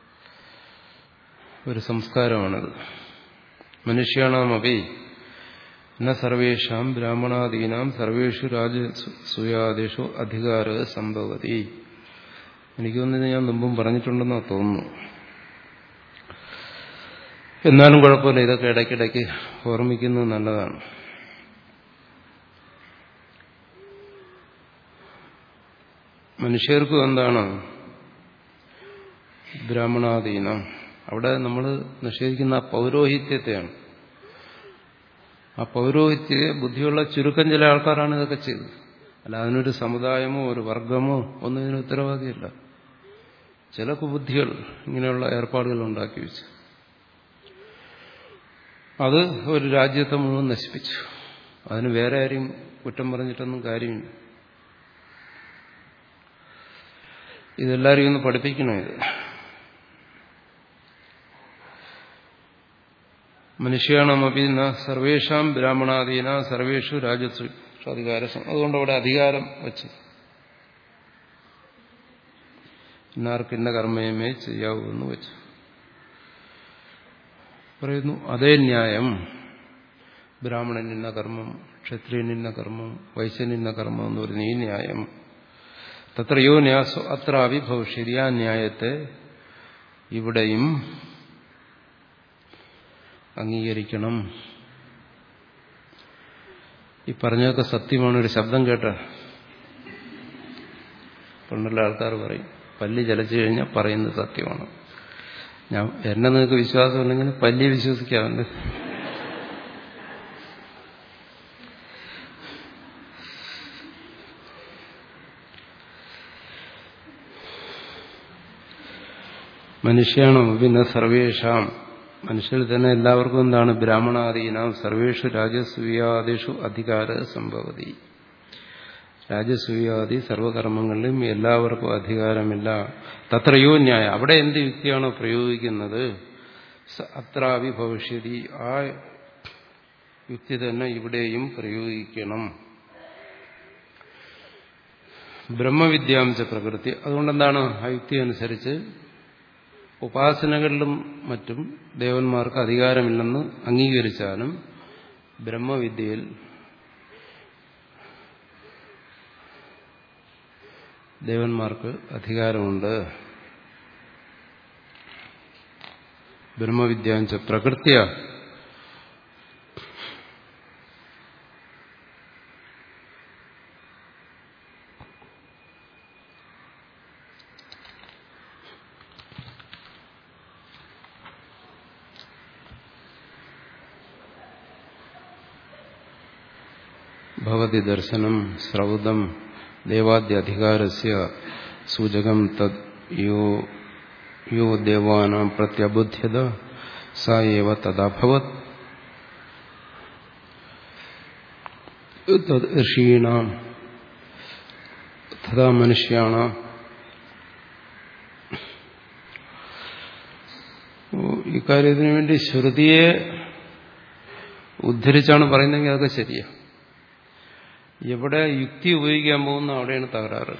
ഒരു സംസ്കാരമാണത് മനുഷ്യാണാമപി ന സർവേഷാം ബ്രാഹ്മണാദീനാം സർവേഷു രാജസൂയാദിഷു അധികാര സംഭവതി എനിക്ക് തോന്നുന്നത് ഞാൻ മുമ്പും പറഞ്ഞിട്ടുണ്ടെന്നാ തോന്നുന്നു എന്നാലും കുഴപ്പമില്ല ഇതൊക്കെ ഇടയ്ക്കിടയ്ക്ക് ഓർമ്മിക്കുന്നത് നല്ലതാണ് മനുഷ്യർക്കും എന്താണ് ബ്രാഹ്മണാധീനം അവിടെ നമ്മൾ നിഷേധിക്കുന്ന ആ പൗരോഹിത്യത്തെയാണ് ആ പൗരോഹിത്യ ബുദ്ധിയുള്ള ചുരുക്കം ചില ആൾക്കാരാണ് ഇതൊക്കെ ചെയ്തത് അല്ല അതിനൊരു സമുദായമോ ഒരു വർഗമോ ഒന്നും ഇതിന് ഉത്തരവാദിയല്ല ചില കുബുദ്ധികൾ ഇങ്ങനെയുള്ള ഏർപ്പാടുകൾ ഉണ്ടാക്കി വെച്ചു അത് ഒരു രാജ്യത്തെ മുഴുവൻ നശിപ്പിച്ചു അതിന് വേറെ ആരെയും കുറ്റം പറഞ്ഞിട്ടൊന്നും കാര്യമില്ല ഇതെല്ലാവരും ഒന്ന് പഠിപ്പിക്കണം ഇത് മനുഷ്യാണമപി ന സർവേഷാം ബ്രാഹ്മണാദീന സർവേഷു രാജസ്വ അധികാര അതുകൊണ്ട് അവിടെ അധികാരം വച്ചു ഇന്നാർക്ക് ഇന്ന കർമ്മയമേ ചെയ്യാവൂ എന്ന് വെച്ചു പറയുന്നു അതേ ന്യായം ബ്രാഹ്മണനിന്ന കർമ്മം ക്ഷത്രിയനിന്ന കർമ്മം വൈശ്യനിന്ന കർമ്മം എന്ന് പറയുന്ന ഈ ന്യായം തത്രയോ ന്യാസോ അത്രാവി ഭവിഷ്യതി ആ ന്യായത്തെ ഇവിടെയും അംഗീകരിക്കണം ഈ പറഞ്ഞതൊക്കെ സത്യമാണ് ഒരു ശബ്ദം കേട്ട പണ്ടുള്ള ആൾക്കാർ പറയും പല്ലി ചലച്ചു കഴിഞ്ഞാൽ പറയുന്നത് സത്യമാണ് ഞാൻ എന്നെ നിങ്ങൾക്ക് വിശ്വാസമുണ്ടെങ്കിൽ പല്ലി വിശ്വസിക്കാറുണ്ട് മനുഷ്യാണോ പിന്നെ സർവേഷാം മനുഷ്യരിൽ തന്നെ എല്ലാവർക്കും എന്താണ് ബ്രാഹ്മണാദീനാം സർവേഷു രാജസൂയാദിഷു അധികാര സംഭവതി രാജസൂയാദി സർവകർമ്മങ്ങളിലും എല്ലാവർക്കും അധികാരമില്ല തത്രയോ ന്യായം അവിടെ എന്ത് യുക്തിയാണോ പ്രയോഗിക്കുന്നത് അത്രാവി ഭവിഷ്യതി ആ യുക്തി തന്നെ ഇവിടെയും പ്രയോഗിക്കണം ബ്രഹ്മവിദ്യാംശ പ്രകൃതി അതുകൊണ്ടെന്താണ് ആ യുക്തി അനുസരിച്ച് ഉപാസനകളിലും മറ്റും ദേവന്മാർക്ക് അധികാരമില്ലെന്ന് അംഗീകരിച്ചാലും ബ്രഹ്മവിദ്യയിൽ ദേവന്മാർക്ക് അധികാരമുണ്ട് ബ്രഹ്മവിദ്യാഞ്ച പ്രകൃത്യ ഭവതി ദർശനം ശ്രൗതം ദേവാദ്യധികാരസ്യ സൂചകം തദ് യോ യോ ദേവാനാം പ്രത്യബുദ്ധ്യത സ ഏവ തദഭവത് തദ് ഋഷീണാം തഥാ മനുഷ്യാണാം ഇക്കാര്യത്തിന് വേണ്ടി ശ്രുതിയെ ഉദ്ധരിച്ചാണ് പറയുന്നതെങ്കിൽ അതൊക്കെ ശരിയാ എവിടെ യുക്തി ഉപയോഗിക്കാൻ പോകുന്ന അവിടെയാണ് തകരാറ്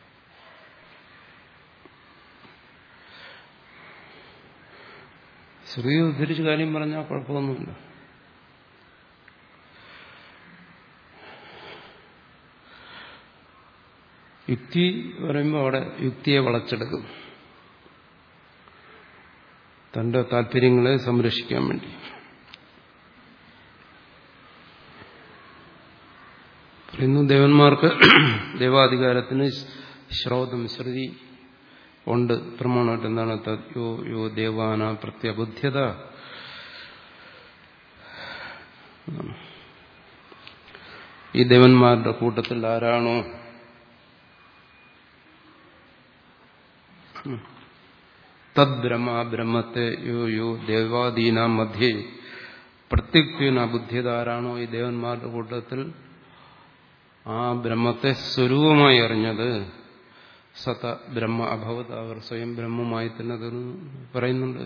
ശ്രുതി ഉദ്ധരിച്ച് കാര്യം പറഞ്ഞാൽ കുഴപ്പമൊന്നുമില്ല യുക്തി പറയുമ്പോൾ അവിടെ യുക്തിയെ വളച്ചെടുക്കും തന്റെ താല്പര്യങ്ങളെ സംരക്ഷിക്കാൻ വേണ്ടി പറയുന്നു ദേവന്മാർക്ക് ദേവാധികാരത്തിന് ശ്രോതം ശ്രുതി ഉണ്ട് പ്രമാണമായിട്ട് എന്താണ് യോ യോ ദേവാന പ്രത്യബുദ്ധ്യത ഈ ദേവന്മാരുടെ കൂട്ടത്തിൽ ആരാണോ തദ്ബ്രഹ്മ ബ്രഹ്മത്തെ യോ യോ ദേവാദീന മധ്യേ പ്രത്യുക്തിന ബുദ്ധിത ആരാണോ ഈ ദേവന്മാരുടെ കൂട്ടത്തിൽ ആ ബ്രഹ്മത്തെ സ്വരൂപമായി അറിഞ്ഞത് സത ബ്രഹ്മ അഭവത് അവർ സ്വയം ബ്രഹ്മമായി തന്നെ തീർന്നു പറയുന്നുണ്ട്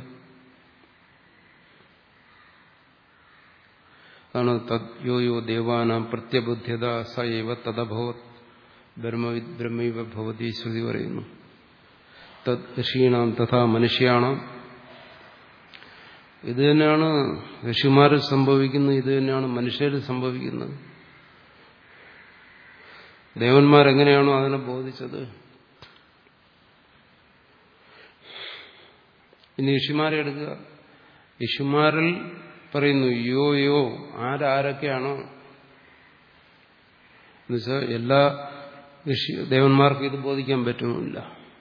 അതാണ് തദ് യോ യോ ദേവാനാം പ്രത്യബുദ്ധ്യത സ ഏവ തദഭവത് ബ്രഹ്മവിദ് ബ്രഹ്മൈവ ഭവതി ശ്രുതി പറയുന്നു തദ് ഋഷീണാം തഥാ മനുഷ്യാണാം ഇത് തന്നെയാണ് ഋഷിമാരിൽ സംഭവിക്കുന്നത് ഇത് തന്നെയാണ് മനുഷ്യരിൽ സംഭവിക്കുന്നത് ദേവന്മാരെങ്ങനെയാണോ അതിനെ ബോധിച്ചത് ഇനി ഋഷിമാരെ എടുക്കുക ഋഷിമാരിൽ പറയുന്നു യോ യോ ആരാരൊക്കെയാണോ എന്നുവെച്ചാൽ എല്ലാ ഋഷി ദേവന്മാർക്കും ഇത് ബോധിക്കാൻ പറ്റുന്നില്ല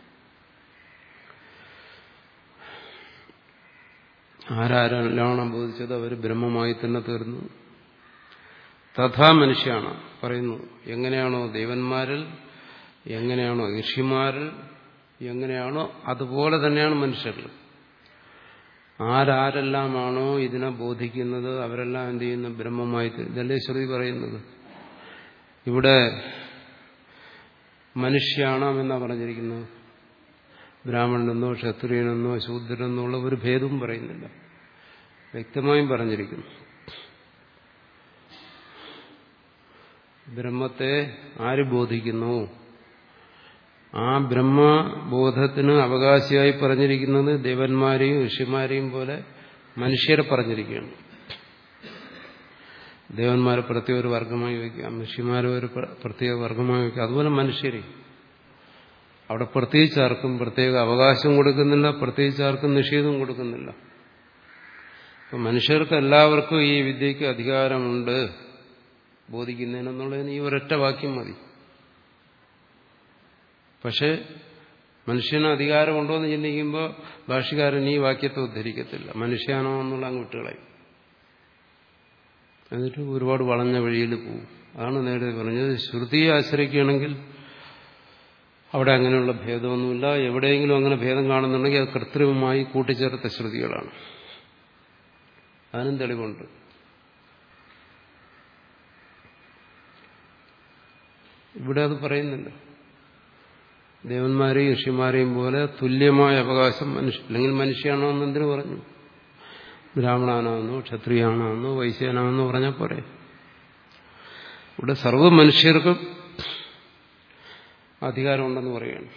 ആരാരെല്ലാണോ ബോധിച്ചത് അവർ ബ്രഹ്മമായി തന്നെ തീർന്നു തഥാ മനുഷ്യാണ് പറയുന്നു എങ്ങനെയാണോ ദേവന്മാരിൽ എങ്ങനെയാണോ ഋഷിമാരിൽ എങ്ങനെയാണോ അതുപോലെ തന്നെയാണ് മനുഷ്യരിൽ ആരാരെല്ലാമാണോ ഇതിനെ ബോധിക്കുന്നത് അവരെല്ലാം എന്ത് ചെയ്യുന്നു ബ്രഹ്മമായി ഇതല്ലേ ശ്രുതി പറയുന്നത് ഇവിടെ മനുഷ്യാണെന്നാ പറഞ്ഞിരിക്കുന്നത് ബ്രാഹ്മണനെന്നോ ക്ഷത്രിയനെന്നോ ശൂദ്രനെന്നോ ഉള്ള ഒരു ഭേദവും പറയുന്നില്ല വ്യക്തമായും പറഞ്ഞിരിക്കുന്നു ബ്രഹ്മത്തെ ആര് ബോധിക്കുന്നു ആ ബ്രഹ്മബോധത്തിന് അവകാശിയായി പറഞ്ഞിരിക്കുന്നത് ദേവന്മാരെയും ഋഷിമാരെയും പോലെ മനുഷ്യരെ പറഞ്ഞിരിക്കുകയാണ് ദേവന്മാരെ പ്രത്യേക ഒരു വർഗമായി വയ്ക്കാം ഋഷിമാരെ ഒരു പ്രത്യേക വർഗമായി വയ്ക്കാം അതുപോലെ മനുഷ്യരെ അവിടെ പ്രത്യേകിച്ച് ആർക്കും പ്രത്യേക അവകാശം കൊടുക്കുന്നില്ല പ്രത്യേകിച്ച് ആർക്കും നിഷേധം കൊടുക്കുന്നില്ല അപ്പം മനുഷ്യർക്ക് എല്ലാവർക്കും ഈ വിദ്യയ്ക്ക് അധികാരമുണ്ട് ബോധിക്കുന്നതിനെന്നുള്ളതിന് ഈ ഒരൊറ്റ വാക്യം മതി പക്ഷേ മനുഷ്യന് അധികാരമുണ്ടോ എന്ന് ചിന്തിക്കുമ്പോൾ ഭാഷകാരൻ ഈ വാക്യത്തെ ഉദ്ധരിക്കത്തില്ല മനുഷ്യാണോ എന്നുള്ള അങ്ങ് വിട്ടുകളയും എന്നിട്ട് ഒരുപാട് വളഞ്ഞ വഴിയിൽ പോകും അതാണ് നേരത്തെ പറഞ്ഞത് ശ്രുതിയെ ആശ്രയിക്കുകയാണെങ്കിൽ അവിടെ അങ്ങനെയുള്ള ഭേദമൊന്നുമില്ല എവിടെയെങ്കിലും അങ്ങനെ ഭേദം കാണുന്നുണ്ടെങ്കിൽ അത് കൃത്രിമമായി കൂട്ടിച്ചേർത്ത ശ്രുതികളാണ് അതിനും തെളിവുണ്ട് ഇവിടെ അത് പറയുന്നില്ല ദേവന്മാരെയും ഋഷിമാരെയും പോലെ തുല്യമായ അവകാശം മനുഷ്യ അല്ലെങ്കിൽ മനുഷ്യാണോ എന്ന് എന്തിനു പറഞ്ഞു ബ്രാഹ്മണനാണെന്നോ ക്ഷത്രിയാണെന്നോ വൈശ്യനാണെന്നോ പറഞ്ഞാൽ പോരെ ഇവിടെ സർവ്വ മനുഷ്യർക്കും അധികാരമുണ്ടെന്ന് പറയുകയാണ്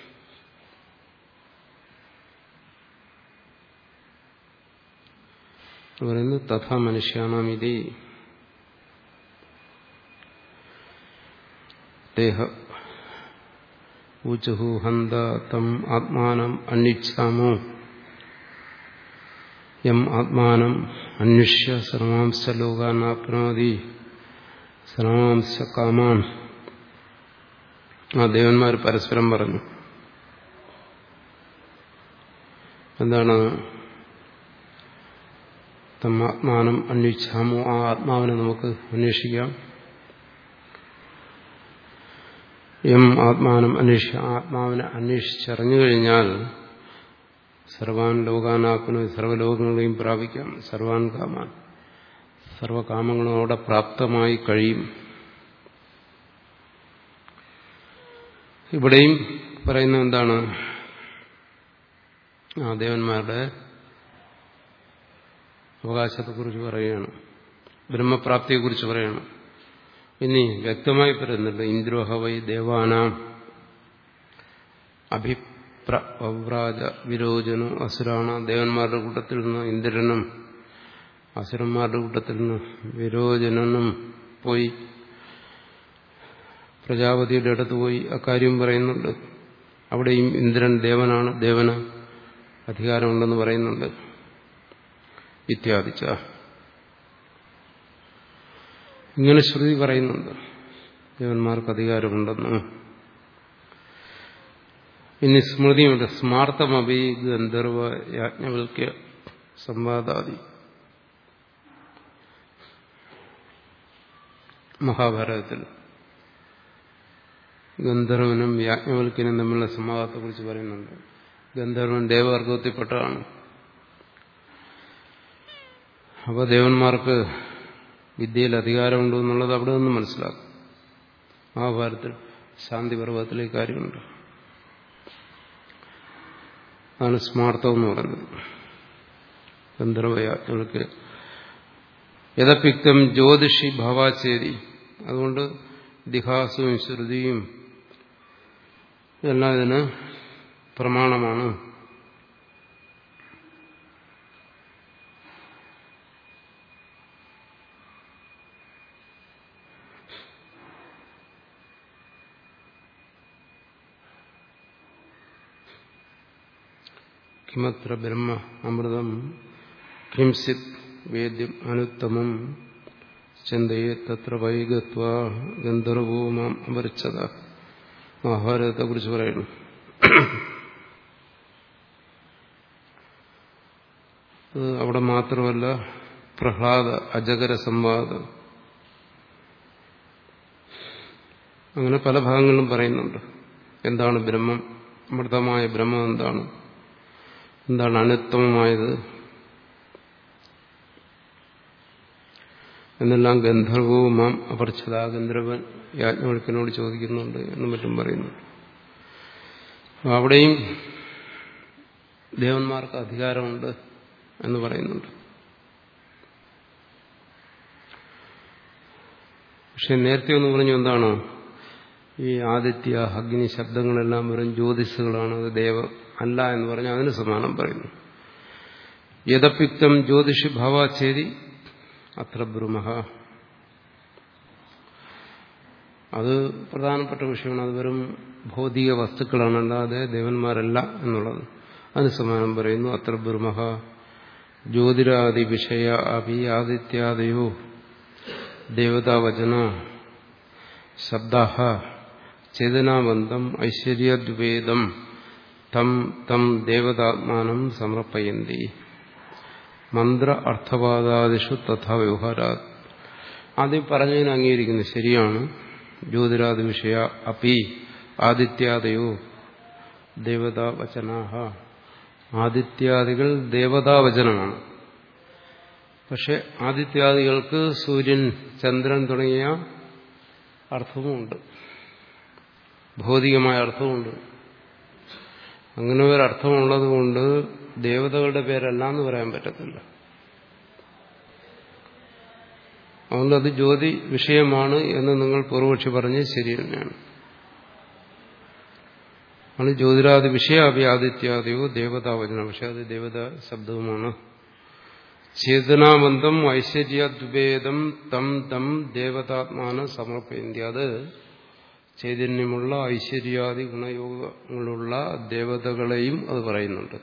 പറയുന്നു തഥാ മനുഷ്യാണാം ഇതി ദേഹ ഊച്ചുഹു ഹന്ത തം ആത്മാനം അന്വിച്ഛാമോ യം ആത്മാനം അന്വിഷ്യ സർവാംശ ലോകാനാപ്നോതി സർവാംശ കാമാൻ ആ ദേവന്മാർ പരസ്പരം പറഞ്ഞു എന്താണ് തം ആത്മാനം അന്വേഷിച്ചാമോ ആ ആത്മാവിനെ നമുക്ക് അന്വേഷിക്കാം എം ആത്മാനം അന്വേഷ ആത്മാവിനെ അന്വേഷിച്ചറിഞ്ഞു കഴിഞ്ഞാൽ സർവാൻ ലോകാനാത്മന സർവ്വലോകങ്ങളെയും പ്രാപിക്കാം സർവാൻ കാമാൻ സർവകാമങ്ങളും അവിടെ പ്രാപ്തമായി കഴിയും ഇവിടെയും പറയുന്നത് എന്താണ് ആ ദേവന്മാരുടെ അവകാശത്തെക്കുറിച്ച് പറയുകയാണ് ബ്രഹ്മപ്രാപ്തിയെക്കുറിച്ച് പറയുകയാണ് ഇനി വ്യക്തമായി പറയുന്നുണ്ട് ഇന്ദ്രോഹവൈ ദേവാനാം അഭിപ്രവ്രാജ വിരോചനു അസുരാണ ദേവന്മാരുടെ കൂട്ടത്തിൽ നിന്ന് ഇന്ദ്രനും അസുരന്മാരുടെ കൂട്ടത്തിൽ നിന്ന് വിരോചനനും പോയി പ്രജാപതിയുടെ അടുത്ത് പോയി അക്കാര്യം പറയുന്നുണ്ട് അവിടെയും ഇന്ദ്രൻ ദേവനാണ് ദേവന് അധികാരമുണ്ടെന്ന് പറയുന്നുണ്ട് ഇത്യാദിച്ച ഇങ്ങനെ ശ്രുതി പറയുന്നുണ്ട് ദേവന്മാർക്ക് അധികാരമുണ്ടെന്ന് ഇനി സ്മൃതിയുണ്ട് സ്മാർത്ഥമഭി ഗന്ധർവ യാജ്ഞവൽക്യ സംവാദാദി മഹാഭാരതത്തിൽ ഗന്ധർവനും യാജ്ഞവൽക്കനും തമ്മിലുള്ള സംവാദത്തെക്കുറിച്ച് പറയുന്നുണ്ട് ഗന്ധർവൻ ദേവവർഗത്തിൽപ്പെട്ടതാണ് അപ്പോൾ ദേവന്മാർക്ക് വിദ്യയിൽ അധികാരമുണ്ടോ എന്നുള്ളത് അവിടെ നിന്ന് മനസ്സിലാക്കും മഹാഭാരതത്തിൽ ശാന്തി പർവ്വതത്തിലെ കാര്യമുണ്ട് അതാണ് സ്മാർത്ഥം എന്ന് പറയുന്നത് ഗന്ധർവയാജ്ഞകൾക്ക് യഥപിക്തം ജ്യോതിഷി ഭാവാചേരി അതുകൊണ്ട് ദിഹാസവും ശ്രുതിയും എല്ലാം ഇതിന് പ്രമാണമാണ് കിമത്ര ബ്രഹ്മ അമൃതം കിംസിത് വേദ്യം അനുത്തമം ചിന്തയെ തത്ര വൈകത്വ ഗന്ധർവോ മാം അപരിച്ചത മഹാഭാരതത്തെ കുറിച്ച് പറയുന്നു അവിടെ മാത്രമല്ല പ്രഹ്ലാദ അജകര സംവാദം അങ്ങനെ പല ഭാഗങ്ങളിലും പറയുന്നുണ്ട് എന്താണ് ബ്രഹ്മം അമൃതമായ ബ്രഹ്മം എന്താണ് എന്താണ് അനുത്തമമായത് എന്നെല്ലാം ഗന്ധർവവും മാം അപർച്ചത ഗന്ധർവൻ യാജ്ഞവൽക്കനോട് ചോദിക്കുന്നുണ്ട് എന്നും മറ്റും പറയുന്നു അവിടെയും ദേവന്മാർക്ക് അധികാരമുണ്ട് എന്ന് പറയുന്നുണ്ട് പക്ഷെ നേരത്തെ ഒന്ന് പറഞ്ഞു എന്താണ് ഈ ആദിത്യ അഗ്നി ശബ്ദങ്ങളെല്ലാം വെറും ജ്യോതിഷുകളാണ് അത് ദേവ അല്ല എന്ന് പറഞ്ഞ് അതിന് സമാനം പറയുന്നു യഥപിക്തം ജ്യോതിഷി ഭാവാചേരി അത്ര ബ്രഹ്മ അത് പ്രധാനപ്പെട്ട വിഷയമാണ് അത് വെറും ഭൗതിക വസ്തുക്കളാണ് അല്ലാതെ ദേവന്മാരല്ല എന്നുള്ളത് അതിന് സമാനം പറയുന്നു അത്ര ബ്രഹ്മ ജ്യോതിരാദി വിഷയ അഭി ആദിത്യാദയോ ദേവതാവചന ശബ്ദ ചേതനാബന്ധം ഐശ്വര്യദ്വേദം തം തം ദേവതാത്മാനം സമർപ്പയന്തി മന്ത്ര അർത്ഥവാദാദിഷു തഥാ വ്യവഹാരാ ആദ്യം പറഞ്ഞതിന് അംഗീകരിക്കുന്നു ശരിയാണ് ജ്യോതിരാദി വിഷയ അപി ആദിത്യാദയോ ദേവതാവചനാഹ ആദിത്യാദികൾ ദേവതാവചനമാണ് പക്ഷെ ആദിത്യാദികൾക്ക് സൂര്യൻ ചന്ദ്രൻ തുടങ്ങിയ അർത്ഥവുമുണ്ട് ഭൗതികമായ അർത്ഥമുണ്ട് അങ്ങനെ ഒരു അർത്ഥമുള്ളത് കൊണ്ട് ദേവതകളുടെ പേരല്ല എന്ന് പറയാൻ പറ്റത്തില്ല അതുകൊണ്ട് അത് ജ്യോതി വിഷയമാണ് എന്ന് നിങ്ങൾ പൂർവക്ഷി പറഞ്ഞ് ശരി തന്നെയാണ് ആണ് ജ്യോതിരാദി വിഷയാഭി ആദിത്യാദിയോ ദേവതാവചന പക്ഷെ അത് ദേവത ശബ്ദവുമാണ് ചേതനാബന്ധം ഐശ്വര്യദ്വേദം തം തം ദേവതാത്മാന സമർപ്പയന്തി അത് ചൈതന്യമുള്ള ഐശ്വര്യാദി ഗുണയോഗങ്ങളുള്ള ദേവതകളെയും അത് പറയുന്നുണ്ട്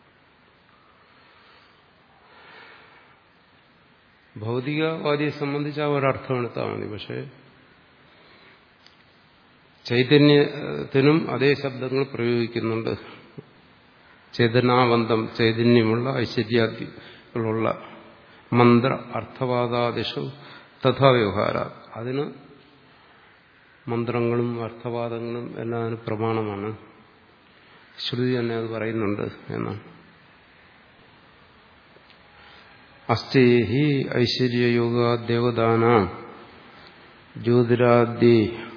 ഭൗതികവാദിയെ സംബന്ധിച്ച് ആ ഒരർത്ഥം എടുത്താൽ മതി പക്ഷേ ചൈതന്യത്തിനും അതേ ശബ്ദങ്ങൾ പ്രയോഗിക്കുന്നുണ്ട് ചേതനാബന്ധം ചൈതന്യമുള്ള ഐശ്വര്യാദികളുള്ള മന്ത്ര അർത്ഥവാദാദിഷു തഥാ വ്യവഹാര അതിന് മന്ത്രങ്ങളും അർത്ഥവാദങ്ങളും എല്ലാം അതിന് പ്രമാണമാണ് ശ്രുതി തന്നെ അത് പറയുന്നുണ്ട് എന്നാണ് അസ്ഥേഹി ഐശ്വര്യയോഗ ദേവദാന ജ്യോതിരാദി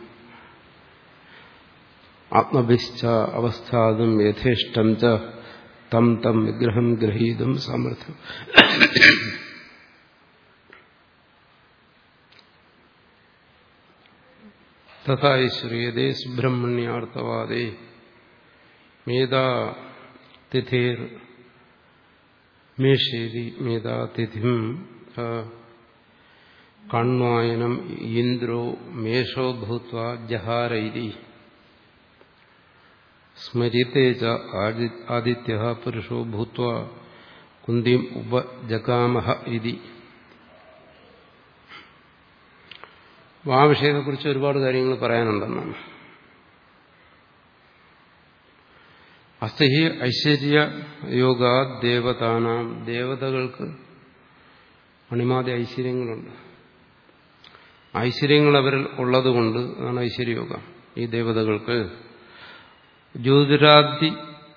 ആത്മഭിശ്ച അവസ്ഥാതും യഥേഷ്ടം ച തം തം വിഗ്രഹം ഗ്രഹീതും സാമർഥ്യം തഥാശ്രീയതേ സുബ്രഹ്മണ്യാർത്ഥവാദേ മേധാ തിഥിർ മേഷേതി മേധാതിഥിം കണ്വായനം ഇന്ദ്രോ മേഷോ ഭൂത്വ ജഹാരൈരി സ്മര്യത്തെ ച ആദിത്യ പുരുഷോ ഭൂത്വ കുന്തിം ഉപജഗാമഹ ഇതി ആ വിഷയത്തെക്കുറിച്ച് ഒരുപാട് കാര്യങ്ങൾ പറയാനുണ്ടെന്നാണ് അസ്തഹി ഐശ്വര്യ യോഗ ദേവതാനാം ദേവതകൾക്ക് അണിമാതി ഐശ്വര്യങ്ങളുണ്ട് ഐശ്വര്യങ്ങൾ അവരിൽ ഉള്ളതുകൊണ്ട് അതാണ് ഐശ്വര്യയോഗം ഈ ദേവതകൾക്ക് ജ്യോതിരാദി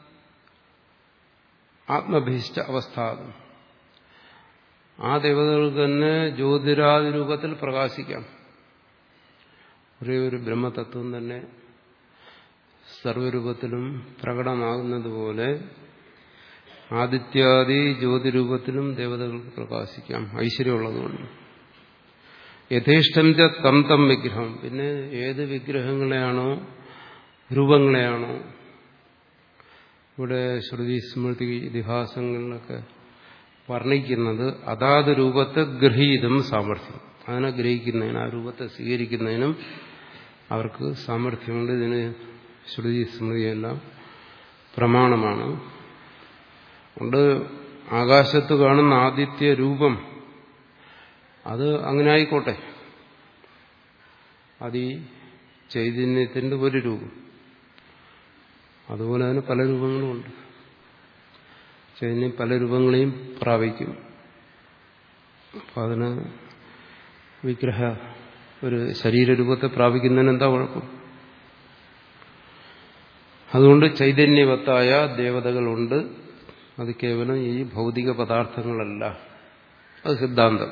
ആത്മഭീഷ്ട അവസ്ഥാതും ആ ദേവതകൾക്ക് തന്നെ ജ്യോതിരാദി രൂപത്തിൽ പ്രകാശിക്കാം ഒരേ ഒരു ബ്രഹ്മതത്വം തന്നെ സർവരൂപത്തിലും പ്രകടമാകുന്നത് പോലെ ആദിത്യാദി ജ്യോതിരൂപത്തിലും ദേവതകൾക്ക് പ്രകാശിക്കാം ഐശ്വര്യമുള്ളതുകൊണ്ട് യഥേഷ്ടം ച തം തം വിഗ്രഹം പിന്നെ ഏത് വിഗ്രഹങ്ങളെയാണോ രൂപങ്ങളെയാണോ ഇവിടെ ശ്രുതി സ്മൃതി ഇതിഹാസങ്ങളിലൊക്കെ വർണ്ണിക്കുന്നത് അതാത് രൂപത്തെ ഗ്രഹീതം സാമർഥ്യം അതിനെ ഗ്രഹിക്കുന്നതിന് ആ രൂപത്തെ സ്വീകരിക്കുന്നതിനും അവർക്ക് സാമർഥ്യമുണ്ട് ഇതിന് ശ്രുതി സ്മൃതിയെല്ലാം പ്രമാണമാണ് അതുകൊണ്ട് ആകാശത്ത് കാണുന്ന ആദിത്യ രൂപം അത് അങ്ങനെ ആയിക്കോട്ടെ അത് ഈ ചൈതന്യത്തിന്റെ ഒരു രൂപം അതുപോലെ അതിന് പല രൂപങ്ങളുമുണ്ട് ചൈതന്യം പല രൂപങ്ങളെയും പ്രാപിക്കും അപ്പം അതിന് വിഗ്രഹ ഒരു ശരീരരൂപത്തെ പ്രാപിക്കുന്നതിന് എന്താ കുഴപ്പം അതുകൊണ്ട് ചൈതന്യവത്തായ ദേവതകളുണ്ട് അത് കേവലം ഈ ഭൗതിക പദാർത്ഥങ്ങളല്ല അത് സിദ്ധാന്തം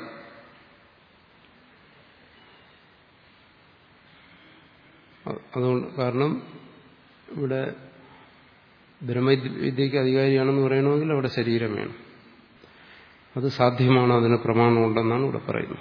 അതുകൊണ്ട് കാരണം ഇവിടെ ബ്രഹ്മവിദ്യക്ക് അധികാരിയാണെന്ന് പറയണമെങ്കിൽ അവിടെ ശരീരം വേണം അത് സാധ്യമാണ് അതിന് പ്രമാണമുണ്ടെന്നാണ് ഇവിടെ പറയുന്നത്